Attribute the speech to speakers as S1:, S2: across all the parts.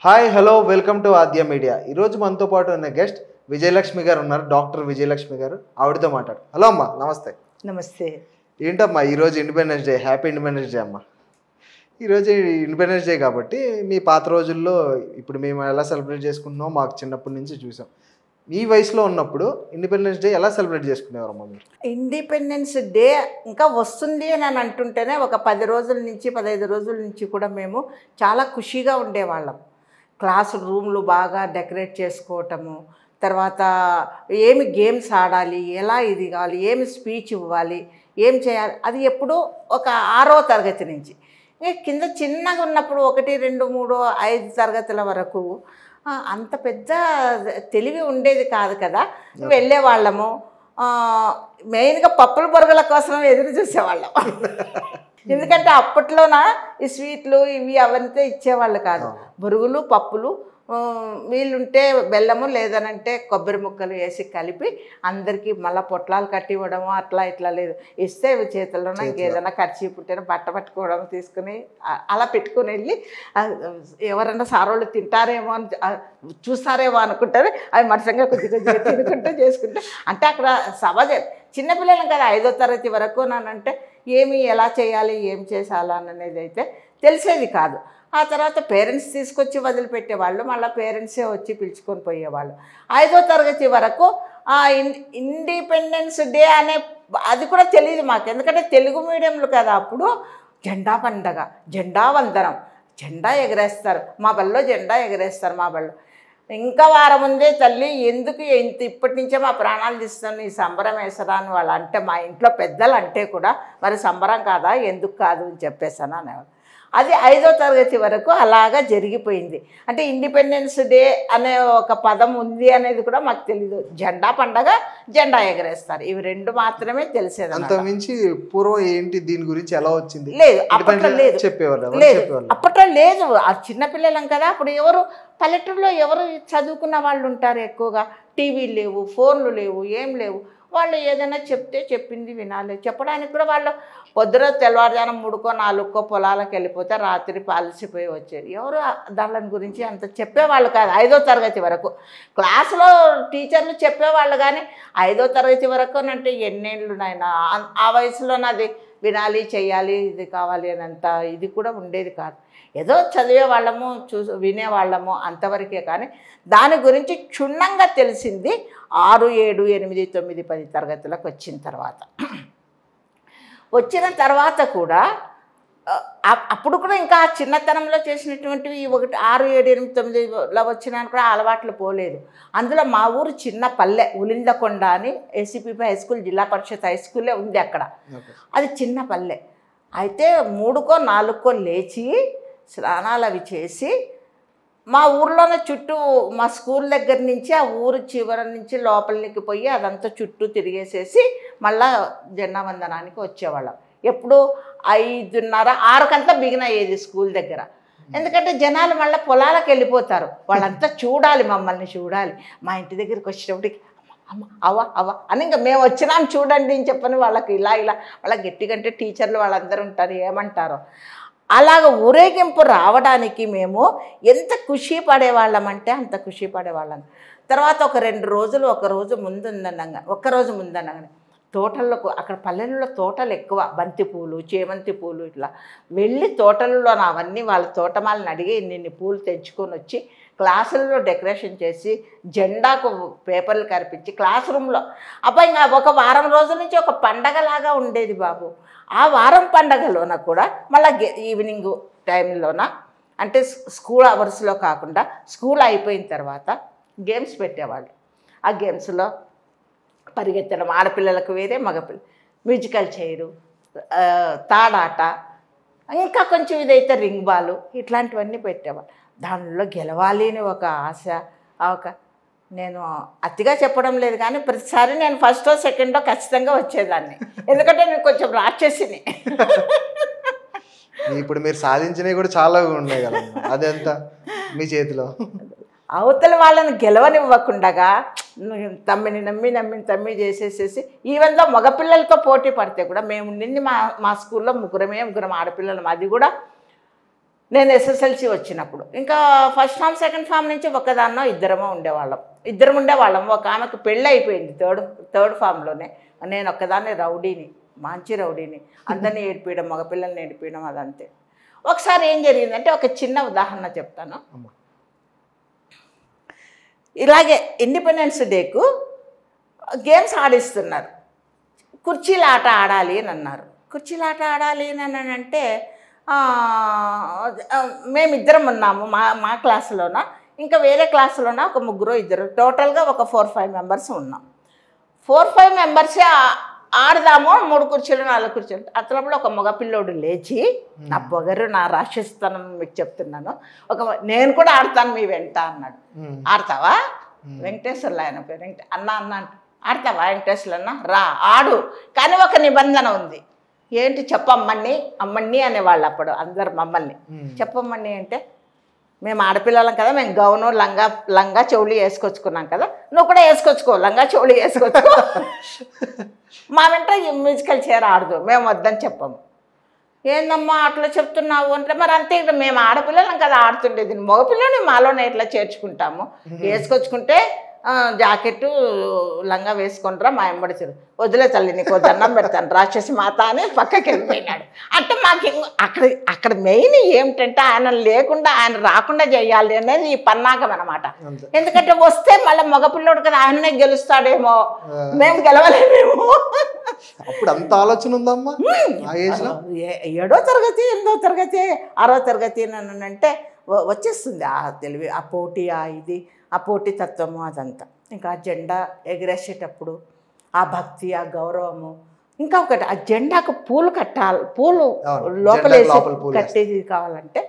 S1: Hi hello welcome to Adya media ఈరోజు మనతో పాటు ఉన్న గెస్ట్ విజయలక్ష్మి గారు ఉన్నారు డాక్టర్ విజయలక్ష్మి గారు ఆవిడతో మాట్లాడు హలో అమ్మా నమస్తే
S2: నమస్తే
S1: ఏంటమ్మా ఈరోజు independence day happy independence day అమ్మా ఈరోజు ఇండిపెండెన్స్ డే కాబట్టి మీ పాత రోజుల్లో ఇప్పుడు మేము ఎలా సెలబ్రేట్ చేసుకుంటున్నామో మాకు చిన్నప్పటి నుంచి చూసాం మీ వయసులో ఉన్నప్పుడు ఇండిపెండెన్స్ డే ఎలా సెలబ్రేట్ చేసుకునేవారమ్మా మీరు
S2: ఇండిపెండెన్స్ డే ఇంకా వస్తుంది అని అని అంటుంటేనే ఒక పది రోజుల నుంచి పదహైదు రోజుల నుంచి కూడా మేము చాలా ఖుషిగా ఉండేవాళ్ళం క్లాస్ రూమ్లు బాగా డెకరేట్ చేసుకోవటము తర్వాత ఏమి గేమ్స్ ఆడాలి ఎలా ఇది కావాలి ఏమి స్పీచ్ ఇవ్వాలి ఏం చేయాలి అది ఎప్పుడు ఒక ఆరో తరగతి నుంచి ఇంకా కింద చిన్నగా ఉన్నప్పుడు ఒకటి రెండు మూడు ఐదు తరగతుల వరకు ఆ, అంత పెద్ద తెలివి ఉండేది కాదు కదా వెళ్ళేవాళ్ళము ఆ, మెయిన్గా పప్పుల బొరుగుల కోసం ఎదురు చూసేవాళ్ళం ఎందుకంటే అప్పట్లోన ఈ స్వీట్లు ఇవి అవంతా ఇచ్చేవాళ్ళు కాదు బొరుగులు పప్పులు ఆ, వీలుంటే బెల్లము లేదనంటే కొబ్బరి ముక్కలు వేసి కలిపి అందరికీ మళ్ళీ పొట్లాలు కట్టి ఇవ్వడము అట్లా ఇట్లా లేదు ఇస్తే ఇవి చేతుల్లోన ఇంకేదైనా ఖర్చు పుట్టిన బట్ట పట్టుకోవడం తీసుకుని ఆ, అలా పెట్టుకుని వెళ్ళి ఆ, ఎవరన్నా సారోళ్ళు తింటారేమో అని ఆ, చూస్తారేమో అనుకుంటారు అవి మరసంగా కొద్ది కొద్దిగా తినుకుంటూ చేసుకుంటే అంటే అక్కడ సభ జ- చిన్నపిల్లలం కదా ఐదో తరగతి వరకు నానంటే ఏమి ఎలా చేయాలి ఏం చేసాలా అనేది అయితే తెలిసేది కాదు ఆ తర్వాత పేరెంట్స్ తీసుకొచ్చి వదిలిపెట్టేవాళ్ళు మళ్ళీ పేరెంట్సే వచ్చి పిలుచుకొని పోయేవాళ్ళు ఐదో తరగతి వరకు ఆ ఇన్ ఇండిపెండెన్స్ డే అనే అది కూడా తెలియదు మాకు ఎందుకంటే తెలుగు మీడియంలు కదా అప్పుడు జెండా పండగ జెండా వందనం జెండా ఎగరేస్తారు మా బల్లో జెండా ఎగరేస్తారు మా బల్లో ఇంకా వారం ముందే తల్లి ఎందుకు ఇంత ఇప్పటి నుంచే మా ప్రాణాలు తీస్తాను ఈ సంబరం వేసరా అని వాళ్ళు అంటే మా ఇంట్లో పెద్దలు అంటే కూడా మరి సంబరం కాదా ఎందుకు కాదు అని చెప్పేసాను అనేవాళ్ళు అది ఐదో తరగతి వరకు అలాగా జరిగిపోయింది అంటే ఇండిపెండెన్స్ డే అనే ఒక పదం ఉంది అనేది కూడా మాకు తెలీదు జెండా పండగ జెండా ఎగరేస్తారు ఇవి రెండు మాత్రమే తెలిసేది
S1: అంత మించి పూర్వం ఏంటి దీని గురించి ఎలా వచ్చింది
S2: లేదు అప్పట్లో
S1: Independence
S2: లేదు
S1: చెప్పేవాళ్ళు ఎవరు
S2: లేదు
S1: చెప్పేవాళ్ళు
S2: అప్పట్లో లేదు ఆ చిన్నపిల్లలం కదా అప్పుడు ఎవరు పల్లెటూరులో ఎవరు చదువుకున్న వాళ్ళు ఉంటారు ఎక్కువగా టీవీలు లేవు ఫోన్లు లేవు ఏం లేవు వాళ్ళు ఏదైనా చెప్తే చెప్పింది వినాలి చెప్పడానికి కూడా వాళ్ళు పొద్దున తెల్లవారుజానం మూడుకో నాలుగుకో పొలాలకు వెళ్ళిపోతే రాత్రి పాలసిపోయి వచ్చేది ఎవరు ఆ- దాని గురించి అంత చెప్పేవాళ్ళు కాదు ఐదో తరగతి వరకు క్లాసులో టీచర్లు చెప్పేవాళ్ళు కానీ ఐదో తరగతి వరకు అంటే ఎన్నేళ్ళు నాయన ఆ వయసులో అది వినాలి చెయ్యాలి ఇది కావాలి అని అంత ఇది కూడా ఉండేది కాదు ఏదో చదివే వాళ్ళము చూ వినేవాళ్ళము అంతవరకే కానీ దాని గురించి క్షుణ్ణంగా తెలిసింది ఆరు ఏడు ఎనిమిది తొమ్మిది పది తరగతులకు వచ్చిన తర్వాత వచ్చిన తర్వాత కూడా ఆ, అ- అప్పుడు కూడా ఇంకా ఆ చిన్నతనంలో చేసినటువంటివి ఈ ఒకటి ఆరు ఏడు ఎనిమిది తొమ్మిదిలో వచ్చినా కూడా ఆ అలవాట్లు పోలేదు అందులో మా ఊరు చిన్న పల్లె ఉలిందకొండ అని ఏసీపీ హై స్కూల్ జిల్లా పరిషత్ హై స్కూలే ఉంది అక్కడ
S1: Okay.
S2: అది చిన్న పల్లె అయితే మూడుకో నాలుగుకో లేచి స్నానాలు అవి చేసి మా ఊర్లోనే చుట్టూ మా స్కూల్ దగ్గర నుంచి ఆ ఊరు చివరి నుంచి లోపలికి పోయి అదంతా చుట్టూ తిరిగేసేసి మళ్ళా జెండా వందనానికి వచ్చేవాళ్ళం ఎప్పుడు ఐదున్నర ఆరుకంతా బిగిన అయ్యేది స్కూల్ దగ్గర ఎందుకంటే జనాలు మళ్ళీ పొలాలకు వెళ్ళిపోతారు వాళ్ళంతా చూడాలి మమ్మల్ని చూడాలి మా ఇంటి దగ్గరికి వచ్చేటప్పటికి అమ్మ అవ్వ అవ్వ అని ఇంకా మేము వచ్చినాం చూడండి అని చెప్పని వాళ్ళకి ఇలా ఇలా వాళ్ళ గట్టిగంటే టీచర్లు వాళ్ళందరూ ఉంటారు ఏమంటారో అలాగ ఊరేగింపు రావడానికి మేము ఎంత ఖుషి పడేవాళ్ళమంటే అంత ఖుషి పడేవాళ్ళం తర్వాత ఒక రెండు రోజులు ఒక రోజు ముందుందనగా ఒక రోజు ముందనగానే తోటల్లో అక్కడ పల్లెల్లో తోటలు ఎక్కువ బంతి పూలు చేమంతి పూలు ఇట్లా వెళ్ళి తోటల్లో అవన్నీ వాళ్ళ తోటమాలని అడిగి ఇన్ని పూలు తెచ్చుకొని వచ్చి క్లాసుల్లో డెకరేషన్ చేసి జెండాకు పేపర్లు కనిపించి క్లాస్ రూమ్లో అబ్బాయి ఇంకా ఒక వారం రోజుల నుంచి ఒక పండగలాగా ఉండేది బాబు ఆ వారం పండగలోన కూడా మళ్ళీ ఈవినింగ్ టైంలోన అంటే స్- స్కూల్ అవర్స్లో కాకుండా స్కూల్ అయిపోయిన తర్వాత గేమ్స్ పెట్టేవాళ్ళు ఆ గేమ్స్లో పరిగెత్తడం ఆడపిల్లలకు వేరే మగపిల్ల మ్యూజికల్ చైరు ఆ, తాడాట ఇంకా కొంచెం ఇదైతే రింగ్ బాలు ఇట్లాంటివన్నీ పెట్టేవాళ్ళు దానిలో గెలవాలి అని ఒక ఆశ ఆ ఒక నేను అతిగా చెప్పడం లేదు కానీ ప్రతిసారి నేను ఫస్టో సెకండో ఖచ్చితంగా వచ్చేదాన్ని ఎందుకంటే నేను కొంచెం రాక్షసిని
S1: ఇప్పుడు మీరు సాధించినవి కూడా చాలా ఉన్నాయి కదా అదెంత మీ చేతిలో
S2: అవతల వాళ్ళని గెలవనివ్వకుండగా నువ్వు తమ్మిని నమ్మి నమ్మి తమ్మి చేసేసేసి ఈవెన్లో మగపిల్లలతో పోటీ పడితే కూడా మేము నిండి మా మా స్కూల్లో ముగ్గురమే ముగ్గురం ఆడపిల్లలం అది కూడా నేను ఎస్ఎస్ఎల్సి వచ్చినప్పుడు ఇంకా ఫస్ట్ ఫామ్ సెకండ్ ఫామ్ నుంచి ఒక్కదాన్నో ఇద్దరమో ఉండేవాళ్ళం ఇద్దరం ఉండేవాళ్ళం ఒక ఆమెకు పెళ్ళి అయిపోయింది థర్డ్ థర్డ్ ఫామ్లోనే నేను ఒక్కదాన్నే రౌడీని మంచి రౌడీని అందరినీ ఏడిపించడం మగపిల్లల్ని ఏడిపించడం అదంతే ఒకసారి ఏం జరిగిందంటే ఒక చిన్న ఉదాహరణ చెప్తాను
S1: అమ్మ
S2: ఇలాగే ఇండిపెండెన్స్ డేకు గేమ్స్ ఆడిస్తున్నారు కుర్చీల ఆట ఆడాలి అని అన్నారు కుర్చీల ఆట ఆడాలి అని అంటే ఆ, ఆ, మేమిద్దరం ఉన్నాము మా మా క్లాసులోన ఇంకా వేరే క్లాసులోన ఒక ముగ్గురు ఇద్దరు టోటల్గా ఒక ఫోర్ ఫైవ్ మెంబర్స్ ఉన్నాం ఫోర్ ఫైవ్ మెంబర్సే ఆ- ఆడదాము మూడు కుర్చీలు నాలుగు కుర్చీలు అతనప్పుడు ఒక మగపిల్లోడు లేచి నా పొగరు నా రాక్షస్తనం మీకు చెప్తున్నాను ఒక నేను కూడా ఆడతాను మీ వెంట అన్నాడు
S1: ఉమ్.
S2: ఆడతావా వెంకటేశ్వర్లు ఆయన పేరు వెంకట అన్న అన్న అంట ఆడతావా వెంకటేశ్వర్లు అన్న రా ఆడు కానీ ఒక నిబంధన ఉంది ఏంటి చెప్పమ్మని అమ్మని అనేవాళ్ళు అప్పుడు అందరు మమ్మల్ని
S1: ఉమ్.
S2: చెప్పమ్మని అంటే మేము ఆడపిల్లలం కదా మేము గౌను లంగా లంగా చెవులు వేసుకొచ్చుకున్నాం కదా నువ్వు కూడా వేసుకొచ్చుకో లంగా చెవులు వేసుకొచ్చుకో మా వెంట ఈ మ్యూజికల్ చైర్ ఆడదు మేము వద్దని చెప్పము ఏందమ్మా అట్లా చెప్తున్నావు అంటే మరి అంతే ఇక మేము ఆడపిల్లలం కదా ఆడుతుండేది మగపిల్లని మాలోనే ఇట్లా చేర్చుకుంటాము వేసుకొచ్చుకుంటే ఆ, జాకెట్టు లంగా వేసుకుంటారా మా ఎంబడి చిరు వదిలే తల్లి నీకు దండం పెడతాను రాక్షసి మాత అని పక్కకి వెళ్ళిపోయినాడు అంటే మాకు ఇంక అక్కడ అక్కడ మెయిన్ ఏమిటంటే ఆయన లేకుండా ఆయన రాకుండా చేయాలి అనేది ఈ పన్నాగం అనమాట
S1: అంతే
S2: ఎందుకంటే వస్తే మళ్ళీ మగపిల్లోడు కదా ఆయననే గెలుస్తాడేమో మేము గెలవలేమేమో
S1: అప్పుడు అంత ఆలోచన ఉందమ్మా ఆ ఏజ్ లో
S2: ఏ- ఏడో తరగతి ఎనిమిదో తరగతి ఆరో తరగతి నన్ను అంటే వ- వచ్చేస్తుంది ఆ తెలివి ఆ పోటీ ఆ ఇది ఆ పోటీ తత్వము అదంతా ఇంకా ఆ జెండా ఎగిరేసేటప్పుడు ఆ భక్తి ఆ గౌరవము ఇంకా ఒకటి ఆ జెండాకు పూలు కట్టాలి పూలు
S1: అవును,
S2: లోపలేసి
S1: జెండాకు లోపల పూలు
S2: కట్టేది కావాలంటే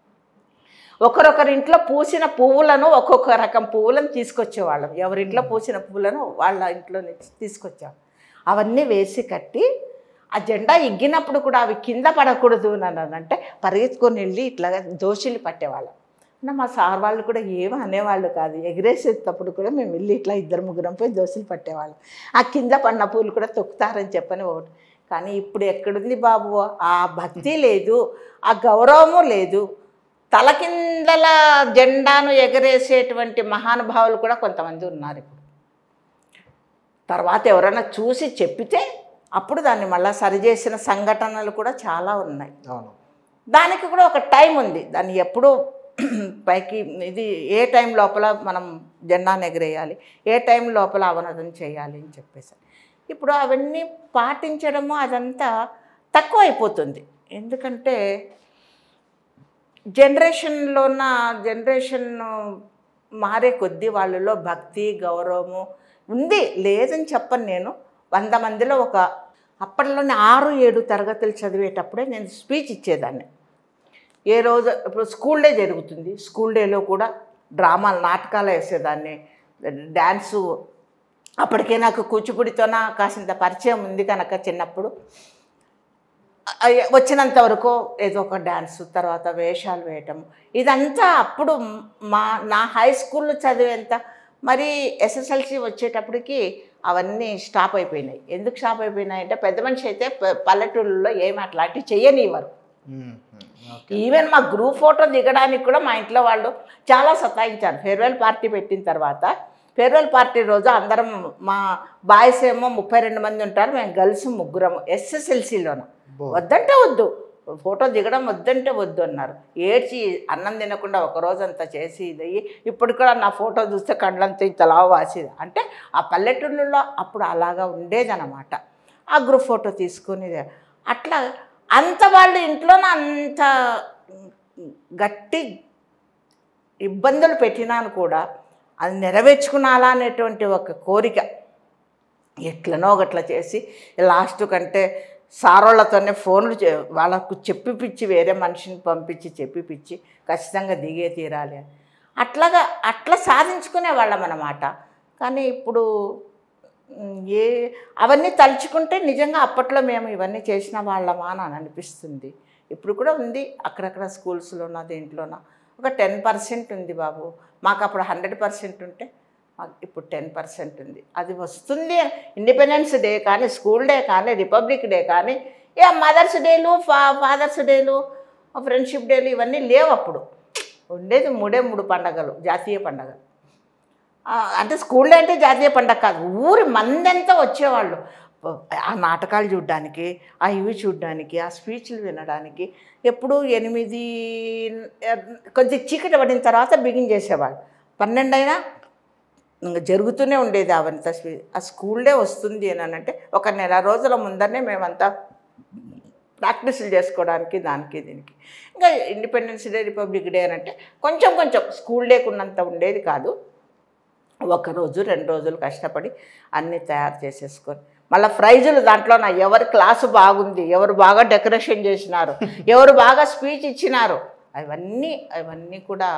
S2: ఒకరొకరి ఇంట్లో పూసిన పువ్వులను ఒక్కొక్క రకం పువ్వులను తీసుకొచ్చేవాళ్ళం ఎవరింట్లో పూసిన పువ్వులను వాళ్ళ ఇంట్లో నుంచి తీసుకొచ్చాం అవన్నీ వేసి కట్టి ఆ జెండా ఎగ్గినప్పుడు కూడా అవి కింద పడకూడదు అని అంటే పరిగెత్తుకొని వెళ్ళి ఇట్లా దోషులు పట్టేవాళ్ళం అంటే మా సార్ వాళ్ళు కూడా ఏమీ అనేవాళ్ళు కాదు ఎగిరేసేటప్పుడు కూడా మేము వెళ్ళి ఇట్లా ఇద్దరు ముగ్గురం పోయి దోశలు పట్టేవాళ్ళం ఆ కింద పడిన పూలు కూడా తొక్కుతారని చెప్పని ఒకటి కానీ ఇప్పుడు ఎక్కడుంది బాబు ఆ భక్తి లేదు ఆ గౌరవము లేదు తలకిందల జెండాను ఎగరేసేటువంటి మహానుభావులు కూడా కొంతమంది ఉన్నారు ఇప్పుడు తర్వాత ఎవరైనా చూసి చెప్పితే అప్పుడు దాన్ని మళ్ళీ సరిచేసిన సంఘటనలు కూడా చాలా ఉన్నాయి
S1: అవును
S2: దానికి కూడా ఒక టైం ఉంది దాన్ని ఎప్పుడు పైకి ఇది ఏ టైం లోపల మనం జెండాను ఎగరేయాలి ఏ టైం లోపల అవనతం చేయాలి అని చెప్పేసి ఇప్పుడు అవన్నీ పాటించడము అదంతా తక్కువ అయిపోతుంది ఎందుకంటే జనరేషన్లోన జనరేషన్ మారే కొద్దీ వాళ్ళలో భక్తి గౌరవము ఉంది లేదని చెప్పను నేను వంద మందిలో ఒక అప్పట్లోనే ఆరు ఏడు తరగతులు చదివేటప్పుడే నేను స్పీచ్ ఇచ్చేదాన్ని ఏ రోజు ఇప్పుడు స్కూల్ డే జరుగుతుంది స్కూల్ డేలో కూడా డ్రామాలు నాటకాలు వేసేదాన్ని డ్యాన్సు అప్పటికే నాకు కూచిపూడితోన కాసింత పరిచయం ఉంది కనుక చిన్నప్పుడు అయ్య- వచ్చినంత వరకు ఏదో ఒక డ్యాన్స్ తర్వాత వేషాలు వేయటం ఇదంతా అప్పుడు మా నా హై స్కూల్లో చదివేంత మరి ఎస్ఎస్ఎల్సి వచ్చేటప్పటికి అవన్నీ స్టాప్ అయిపోయినాయి ఎందుకు స్టాప్ అయిపోయినాయి అంటే పెద్ద మనిషి అయితే ప- పల్లెటూళ్ళలో ఏమి అట్లాంటివి చెయ్యనివ్వరు
S1: ఉమ్, ఉమ్, ఓకే
S2: ఈవెన్ మా గ్రూప్ ఫోటో దిగడానికి కూడా మా ఇంట్లో వాళ్ళు చాలా సతాయించారు ఫేర్వెల్ పార్టీ పెట్టిన తర్వాత ఫేర్వెల్ పార్టీ రోజు అందరం మా బాయ్స్ ఏమో ముప్పై రెండు మంది ఉంటారు మేము గర్ల్స్ ముగ్గురము ఎస్ఎస్ఎల్సిలోన
S1: బో.
S2: వద్దంటే వద్దు ఫోటో దిగడం వద్దంటే వద్దు అన్నారు ఏడ్చి అన్నం తినకుండా ఒక రోజంతా చేసి ఇదయ్యి ఇప్పుడు కూడా నా ఫోటో చూస్తే కళ్ళంతా ఇంతలా వాసేది అంటే ఆ పల్లెటూళ్ళలో అప్పుడు అలాగా ఉండేదన్నమాట ఆ గ్రూప్ ఫోటో తీసుకుని అట్లా అంత వాళ్ళు ఇంట్లోనే అంత గట్టి ఇబ్బందులు పెట్టినాను కూడా అది నెరవేర్చుకునాలా అనేటువంటి ఒక కోరిక ఎట్లనో ఒకట్లా చేసి లాస్ట్ కంటే సారోళ్ళతోనే ఫోన్లు చే వాళ్ళకు చెప్పిపిచ్చి వేరే మనిషిని పంపించి చెప్పిపిచ్చి ఖచ్చితంగా దిగే తీరాలి అని అట్లాగా అట్లా సాధించుకునే వాళ్ళం అన్నమాట కానీ ఇప్పుడు ఉమ్, ఏ అవన్నీ తలుచుకుంటే నిజంగా అప్పట్లో మేము ఇవన్నీ చేసిన వాళ్ళమా అని అనిపిస్తుంది ఇప్పుడు కూడా ఉంది అక్కడక్కడ స్కూల్స్లోనా దేంట్లోనా ఒక టెన్ పర్సెంట్ ఉంది బాబు మాకు అప్పుడు హండ్రెడ్ పర్సెంట్ ఉంటే మాకు ఇప్పుడు టెన్ పర్సెంట్ ఉంది అది వస్తుంది ఇండిపెండెన్స్ డే కానీ స్కూల్ డే కానీ రిపబ్లిక్ డే కానీ ఇక మదర్స్ డేలు ఫా ఫాదర్స్ డేలు ఫ్రెండ్షిప్ డేలు ఇవన్నీ లేవు అప్పుడు ఉండేది మూడే మూడు పండగలు జాతీయ పండగ ఆ, అంటే స్కూల్లో అంటే జాతీయ పండగ కాదు ఊరి మందంతా వచ్చేవాళ్ళు ఆ నాటకాలు చూడడానికి ఆ ఇవి చూడడానికి ఆ స్పీచ్లు వినడానికి ఎప్పుడు ఎనిమిది ఆ, కొంచెం చీకటి పడిన తర్వాత బిగిన్ చేసేవాళ్ళు పన్నెండు అయినా ఇంకా జరుగుతూనే ఉండేది అవంతా స్పీ- ఆ స్కూల్ డే వస్తుంది అని అంటే ఒక నెల రోజుల ముందరనే మేమంతా ప్రాక్టీసులు చేసుకోవడానికి దానికి దీనికి ఇంకా ఇండిపెండెన్స్ డే రిపబ్లిక్ డే అని అంటే కొంచెం కొంచెం స్కూల్ డేకి ఉన్నంత ఉండేది కాదు ఒక రోజు రెండు రోజులు కష్టపడి అన్నీ తయారు చేసేసుకొని మళ్ళీ ప్రైజులు దాంట్లో నా ఎవరి క్లాసు బాగుంది ఎవరు బాగా డెకరేషన్ చేసినారు ఎవరు బాగా స్పీచ్ ఇచ్చినారు అవన్నీ అవన్నీ కూడా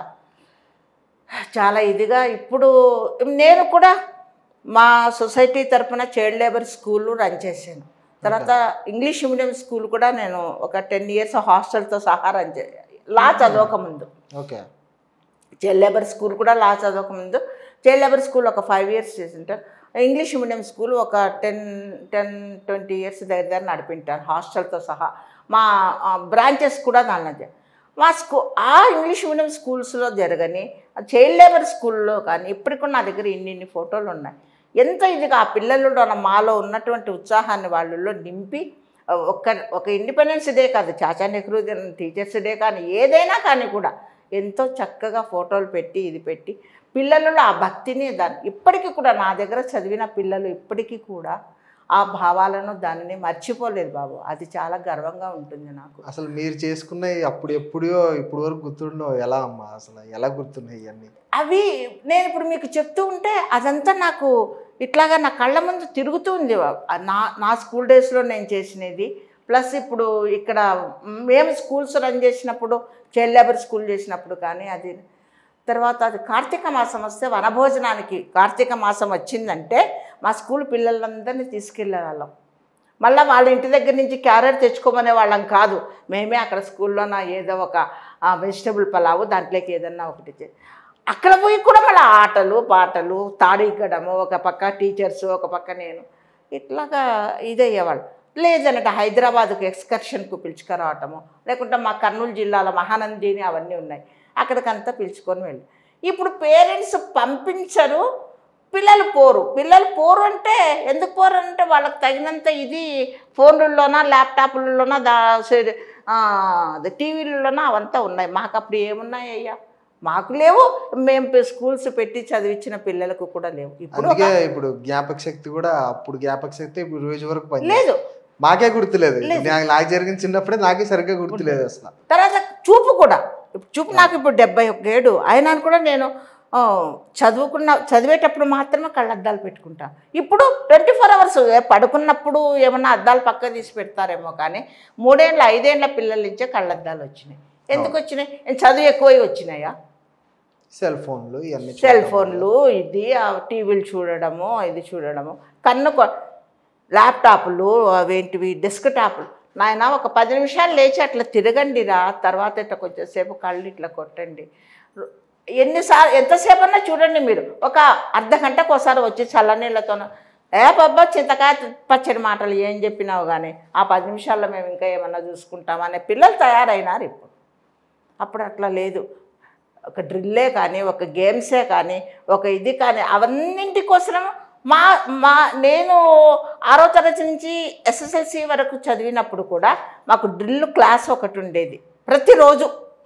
S2: చాలా ఇదిగా ఇప్పుడు నేను కూడా మా సొసైటీ తరపున చైల్డ్ లేబర్ స్కూల్ రన్ చేశాను తర్వాత ఇంగ్లీష్ మీడియం స్కూల్ కూడా నేను ఒక టెన్ ఇయర్స్ హాస్టల్తో సహా రన్ చే లా చదవకముందు
S1: ఓకే
S2: చైల్డ్ లేబర్ స్కూల్ కూడా లా చదవకముందు చైల్డ్ లేబర్ స్కూల్ ఒక ఫైవ్ ఇయర్స్ చేసింటారు ఇంగ్లీష్ మీడియం స్కూల్ ఒక టెన్ టెన్ ట్వంటీ ఇయర్స్ దగ్గర దగ్గర నడిపింటాను హాస్టల్తో సహా మా బ్రాంచెస్ కూడా దానిలో చే- మా స్కూ ఆ ఇంగ్లీష్ మీడియం స్కూల్స్లో జరగని చైల్డ్ లేబర్ స్కూల్లో కానీ ఇప్పటికి కూడా నా దగ్గర ఇన్ని ఇన్ని ఫోటోలు ఉన్నాయి ఎంత ఇదిగా ఆ పిల్లలలో మాలో ఉన్నటువంటి ఉత్సాహాన్ని వాళ్ళలో నింపి ఒక ఒక ఇండిపెండెన్స్ డే కాదు Chacha Nehru day, teachers day కానీ ఏదైనా కానీ కూడా ఎంతో చక్కగా ఫోటోలు పెట్టి ఇది పెట్టి పిల్లలలో ఆ భక్తిని దాన్ని ఇప్పటికీ కూడా నా దగ్గర చదివిన పిల్లలు ఇప్పటికీ కూడా ఆ భావాలను దానిని మర్చిపోలేదు బాబు అది చాలా గర్వంగా ఉంటుంది నాకు
S1: అసలు మీరు చేసుకున్నవి అప్పుడు ఎప్పుడో ఇప్పుడు వరకు గుర్తుండవు ఎలా అమ్మా అసలు ఎలా గుర్తున్నాయి ఇవన్నీ
S2: అవి నేను ఇప్పుడు మీకు చెప్తూ ఉంటే అదంతా నాకు ఇట్లాగా నా కళ్ళ ముందు తిరుగుతూ ఉంది ఆ నా నా స్కూల్ డేస్లో నేను చేసినది ప్లస్ ఇప్పుడు ఇక్కడ మేము స్కూల్స్ రన్ చేసినప్పుడు చైల్డ్ లేబర్ స్కూల్ చేసినప్పుడు కానీ అది తర్వాత అది కార్తీక మాసం వస్తే వనభోజనానికి కార్తీక మాసం వచ్చిందంటే మా స్కూల్ పిల్లలందరినీ తీసుకెళ్ళే వాళ్ళం మళ్ళీ వాళ్ళ ఇంటి దగ్గర నుంచి క్యారెట్ తెచ్చుకోమనే వాళ్ళం కాదు మేమే అక్కడ స్కూల్లోన ఏదో ఒక వెజిటబుల్ పలావు దాంట్లోకి ఏదన్నా ఒకటి చే- అక్కడ పోయి కూడా మళ్ళీ ఆటలు పాటలు తాడీకడము ఒక పక్క టీచర్స్ ఒక పక్క నేను ఇట్లాగా ఇదయ్యేవాళ్ళు లేదన్నట్టు హైదరాబాద్కు ఎక్స్కర్షన్కు పిలుచుకురావటము లేకుంటే మా కర్నూలు జిల్లాలో మహానందిని అవన్నీ ఉన్నాయి అక్కడికంతా పిలుచుకొని వెళ్ళి ఇప్పుడు పేరెంట్స్ పంపించరు పిల్లలు పోరు పిల్లలు పోరు అంటే ఎందుకు పోరు అంటే వాళ్ళకి తగినంత ఇది ఫోన్లలోనా ల్యాప్టాప్లలోనా దా సే- ఆ, అదే టీవీలలోనా అవంతా ఉన్నాయి మాకు అప్పుడు ఏమున్నాయి అయ్యా మాకు లేవు మేము పె- స్కూల్స్ పెట్టి చదివించిన పిల్లలకు కూడా లేవు ఇప్పుడు ఒక-
S1: అందుకే ఇప్పుడు జ్ఞాపక శక్తి కూడా అప్పుడు జ్ఞాపక శక్తి ఇప్పుడు రోజు వరకు పని
S2: లేదు
S1: మాకే గుర్తులేదు నాకు నాకు జరిగిన చిన్నప్పుడే నాకే సరిగ్గా గుర్తులేదు అసలు
S2: తర్వాత చూపు కూడా ఇప్పుడు చూపు నాకు ఇప్పుడు డెబ్బై ఒక ఏడు అయినా కూడా నేను ఆ, చదువుకున్న చదివేటప్పుడు మాత్రమే కళ్ళద్దాలు పెట్టుకుంటా ఇప్పుడు ట్వంటీ ఫోర్ అవర్స్ పడుకున్నప్పుడు ఏమన్నా అద్దాలు పక్క తీసి పెడతారేమో కానీ మూడేళ్ళ ఐదేళ్ల పిల్లల నుంచే కళ్ళద్దాలు వచ్చినాయి ఎందుకు వచ్చినాయి ఏం చదువు ఎక్కువై వచ్చినాయా
S1: సెల్ ఫోన్లు ఇవన్నీ
S2: సెల్ ఫోన్లు ఇది ఆ టీవీలు చూడడము ఇది చూడడము కన్ను కొ- ల్యాప్టాప్లు అవేంటివి డెస్క్ టాప్లు నాయన ఒక పది నిమిషాలు లేచి అట్లా తిరగండి రా తర్వాత ఇట్లా కొంచెంసేపు కళ్ళు ఇట్లా కొట్టండి ఎన్నిసార్లు ఎంతసేపు అన్నా చూడండి మీరు ఒక అర్ధ గంటకు ఒకసారి వచ్చి చల్లనీళ్ళతో ఏ బాబా చింతకాయ పచ్చడి మాటలు ఏం చెప్పినావు కానీ ఆ పది నిమిషాల్లో మేము ఇంకా ఏమన్నా చూసుకుంటాం అనే పిల్లలు తయారైనారు ఇప్పుడు అప్పుడు అట్లా లేదు ఒక డ్రిల్లే కానీ ఒక గేమ్సే కానీ ఒక ఇది కానీ అవన్నింటి కోసం మా మా నేను ఆరో తరగతి నుంచి ఎస్ఎస్ఎల్సి వరకు చదివినప్పుడు కూడా మాకు డ్రిల్ క్లాస్ ఒకటి ఉండేది ప్రతిరోజు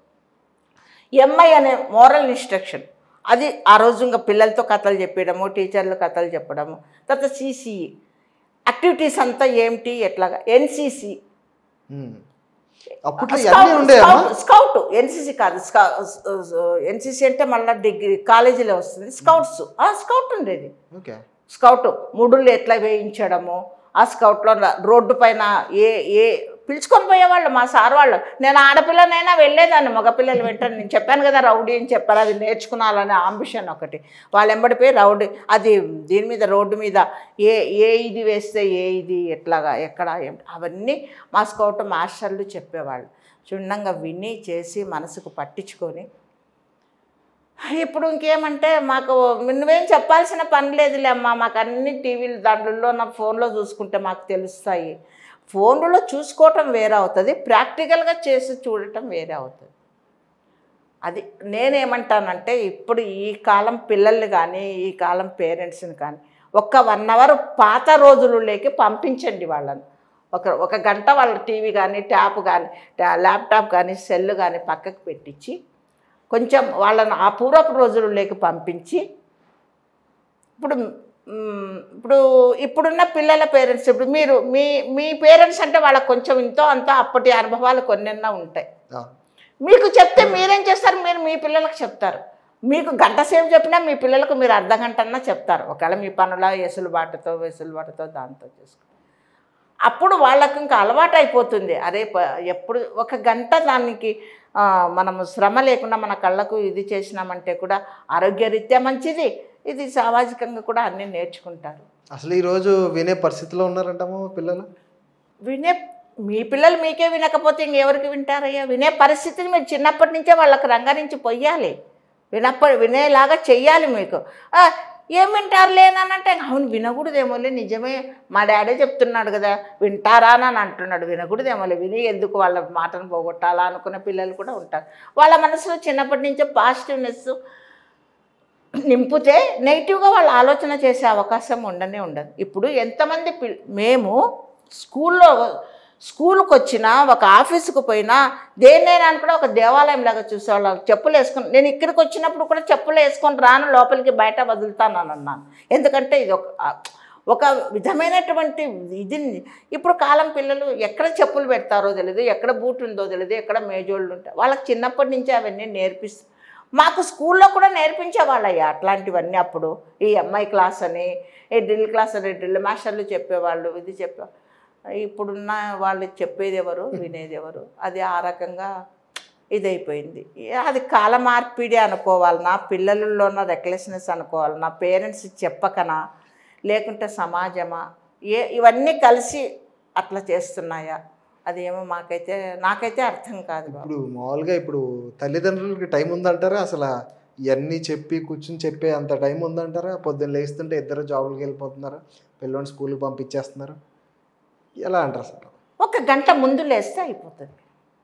S2: ఎంఐ అనే మోరల్ ఇన్స్ట్రక్షన్ అది ఆ రోజు ఇంకా పిల్లలతో కథలు చెప్పడము టీచర్లు కథలు చెప్పడము తర్వాత సిసిఈ యాక్టివిటీస్ అంతా ఏమిటి ఎట్లాగా ఎన్సిసి
S1: ఉమ్. అప్పట్లో ఇవన్నీ ఉండేవమ్మా
S2: స్కౌట్ ఎన్సిసి కాదు ఎన్సిసి అంటే మళ్ళీ డిగ్రీ కాలేజీలో వస్తుంది స్కౌట్స్ స్కౌట్ ఉండేది
S1: ఓకే
S2: స్కౌట్ ముడులు ఎట్లా వేయించడము ఆ స్కౌట్లో రోడ్డు పైన ఏ ఏ పిలుచుకొని పోయేవాళ్ళు మా సార్ వాళ్ళు నేను ఆడపిల్లనైనా వెళ్ళేదాన్ని మగపిల్లలు వెంటనే నేను చెప్పాను కదా రౌడీ అని చెప్పారు అది నేర్చుకున్నాలనే ఆంబిషన్ ఒకటి వాళ్ళు ఎంబడి పోయి రౌడీ అది దీని మీద రోడ్డు మీద ఏ ఏ ఇది వేస్తే ఏ ఇది ఎట్లాగా ఎక్కడ ఏం అవన్నీ మా స్కౌట్ మాస్టర్లు చెప్పేవాళ్ళు క్షుణ్ణంగా విని చేసి మనసుకు పట్టించుకొని ఇప్పుడు ఇంకేమంటే మాకు నువ్వేం చెప్పాల్సిన పని లేదులే అమ్మా మాకు అన్ని టీవీలు దాంట్లో నా ఫోన్లో చూసుకుంటే మాకు తెలుస్తాయి ఫోన్లో చూసుకోవటం వేరే అవుతుంది ప్రాక్టికల్గా చేసి చూడటం వేరే అవుతుంది అది నేనేమంటానంటే ఇప్పుడు ఈ కాలం పిల్లల్ని కానీ ఈ కాలం పేరెంట్స్ని కానీ ఒక్క వన్ అవర్ పాత రోజులలోకి పంపించండి వాళ్ళని ఒక ఒక గంట వాళ్ళ టీవీ కానీ ట్యాప్ కానీ ల్యాప్టాప్ కానీ సెల్ కానీ పక్కకు పెట్టించి కొంచెం వాళ్ళని ఆ పూర్వపు రోజులలోకి పంపించి ఇప్పుడు మ్, ఇప్పుడు ఇప్పుడున్న పిల్లల పేరెంట్స్ ఇప్పుడు మీరు మీ మీ పేరెంట్స్ అంటే వాళ్ళకి కొంచెం ఇంతో అంతో అప్పటి అనుభవాలు కొన్నెన్నా ఉంటాయి
S1: ఆ,
S2: మీకు చెప్తే మీరేం చేస్తారు మీరు మీ పిల్లలకు చెప్తారు మీకు గంట సేపు చెప్పినా మీ పిల్లలకు మీరు అర్ధ గంట అన్నా చెప్తారు ఒకవేళ మీ పనుల వెసులుబాటుతో వెసులుబాటుతో దాంతో చేసుకుంటారు అప్పుడు వాళ్ళకు ఇంకా అలవాటు అయిపోతుంది అరే ప- ఎప్పుడు ఒక గంట దానికి ఆ, మనము శ్రమ లేకుండా మన కళ్ళకు ఇది చేసినామంటే కూడా ఆరోగ్యరీత్యా మంచిది ఇది సామాజికంగా కూడా అన్నీ నేర్చుకుంటారు
S1: అసలు ఈరోజు వినే పరిస్థితిలో ఉన్నారంటామో పిల్లలు
S2: వినే మీ పిల్లలు మీకే వినకపోతే ఇంకెవరికి వింటారయ్యా వినే పరిస్థితిని మీరు చిన్నప్పటి నుంచే వాళ్ళకి రంగరించి పొయ్యాలి వినప్ప వినేలాగా చెయ్యాలి మీకు ఆ, ఏం వింటారు లేనంటే అవును వినకూడదేమోలే నిజమే మా డాడీ చెప్తున్నాడు కదా వింటారా అని అంటున్నాడు వినకూడదేమోలే విని ఎందుకు వాళ్ళ మాటను పోగొట్టాలా అనుకునే పిల్లలు కూడా ఉంటారు వాళ్ళ మనసులో చిన్నప్పటి నుంచే పాజిటివ్నెస్ నింపితే నెగిటివ్గా వాళ్ళు ఆలోచన చేసే అవకాశం ఉండనే ఉండదు ఇప్పుడు ఎంతమంది పిల్ మేము స్కూల్లో స్కూల్కి వచ్చినా ఒక ఆఫీస్కి పోయినా దేన్నైనా అని కూడా ఒక దేవాలయం లాగా చూసేవాళ్ళం చెప్పులు వేసుకుని నేను ఇక్కడికి వచ్చినప్పుడు కూడా చెప్పులు వేసుకొని రాను లోపలికి బయట వదులుతాను అని అన్నాను ఎందుకంటే ఇది ఒక ఒక విధమైనటువంటి ఇది ఇప్పుడు కాలం పిల్లలు ఎక్కడ చెప్పులు పెడతారో తెలియదు ఎక్కడ బూట్ ఉందో తెలియదు ఎక్కడ మేజోళ్ళు ఉంటాయి వాళ్ళకి చిన్నప్పటి నుంచి అవన్నీ నేర్పిస్తారు మాకు స్కూల్లో కూడా నేర్పించేవాళ్ళయ్యా అట్లాంటివన్నీ అప్పుడు ఈ అమ్మాయి క్లాస్ అని ఈ డ్రిల్ క్లాస్ అని డ్రిల్ మాస్టర్లు చెప్పేవాళ్ళు ఇది చెప్పే ఇప్పుడున్న వాళ్ళు చెప్పేది ఎవరు వినేది ఎవరు అది ఆ రకంగా ఇదైపోయింది అది కాల మార్పిడి అనుకోవాలి నా పిల్లలలో ఉన్న రెక్లెస్నెస్ అనుకోవాలి నా పేరెంట్స్ చెప్పకనా లేకుంటే సమాజమా ఏ ఇవన్నీ కలిసి అట్లా చేస్తున్నాయా అదేమో మాకైతే నాకైతే అర్థం కాదు బాబు
S1: ఇప్పుడు మామూలుగా ఇప్పుడు తల్లిదండ్రులకి టైం ఉందంటారా అసలు ఇవన్నీ చెప్పి కూర్చుని చెప్పే అంత టైం ఉందంటారా పొద్దున్న లేస్తుంటే ఇద్దరు జాబులకి వెళ్ళిపోతున్నారా పిల్లోని స్కూల్కి పంపించేస్తున్నారు ఎలా అంటారు అసలు
S2: ఒక గంట ముందు లేస్తే అయిపోతుంది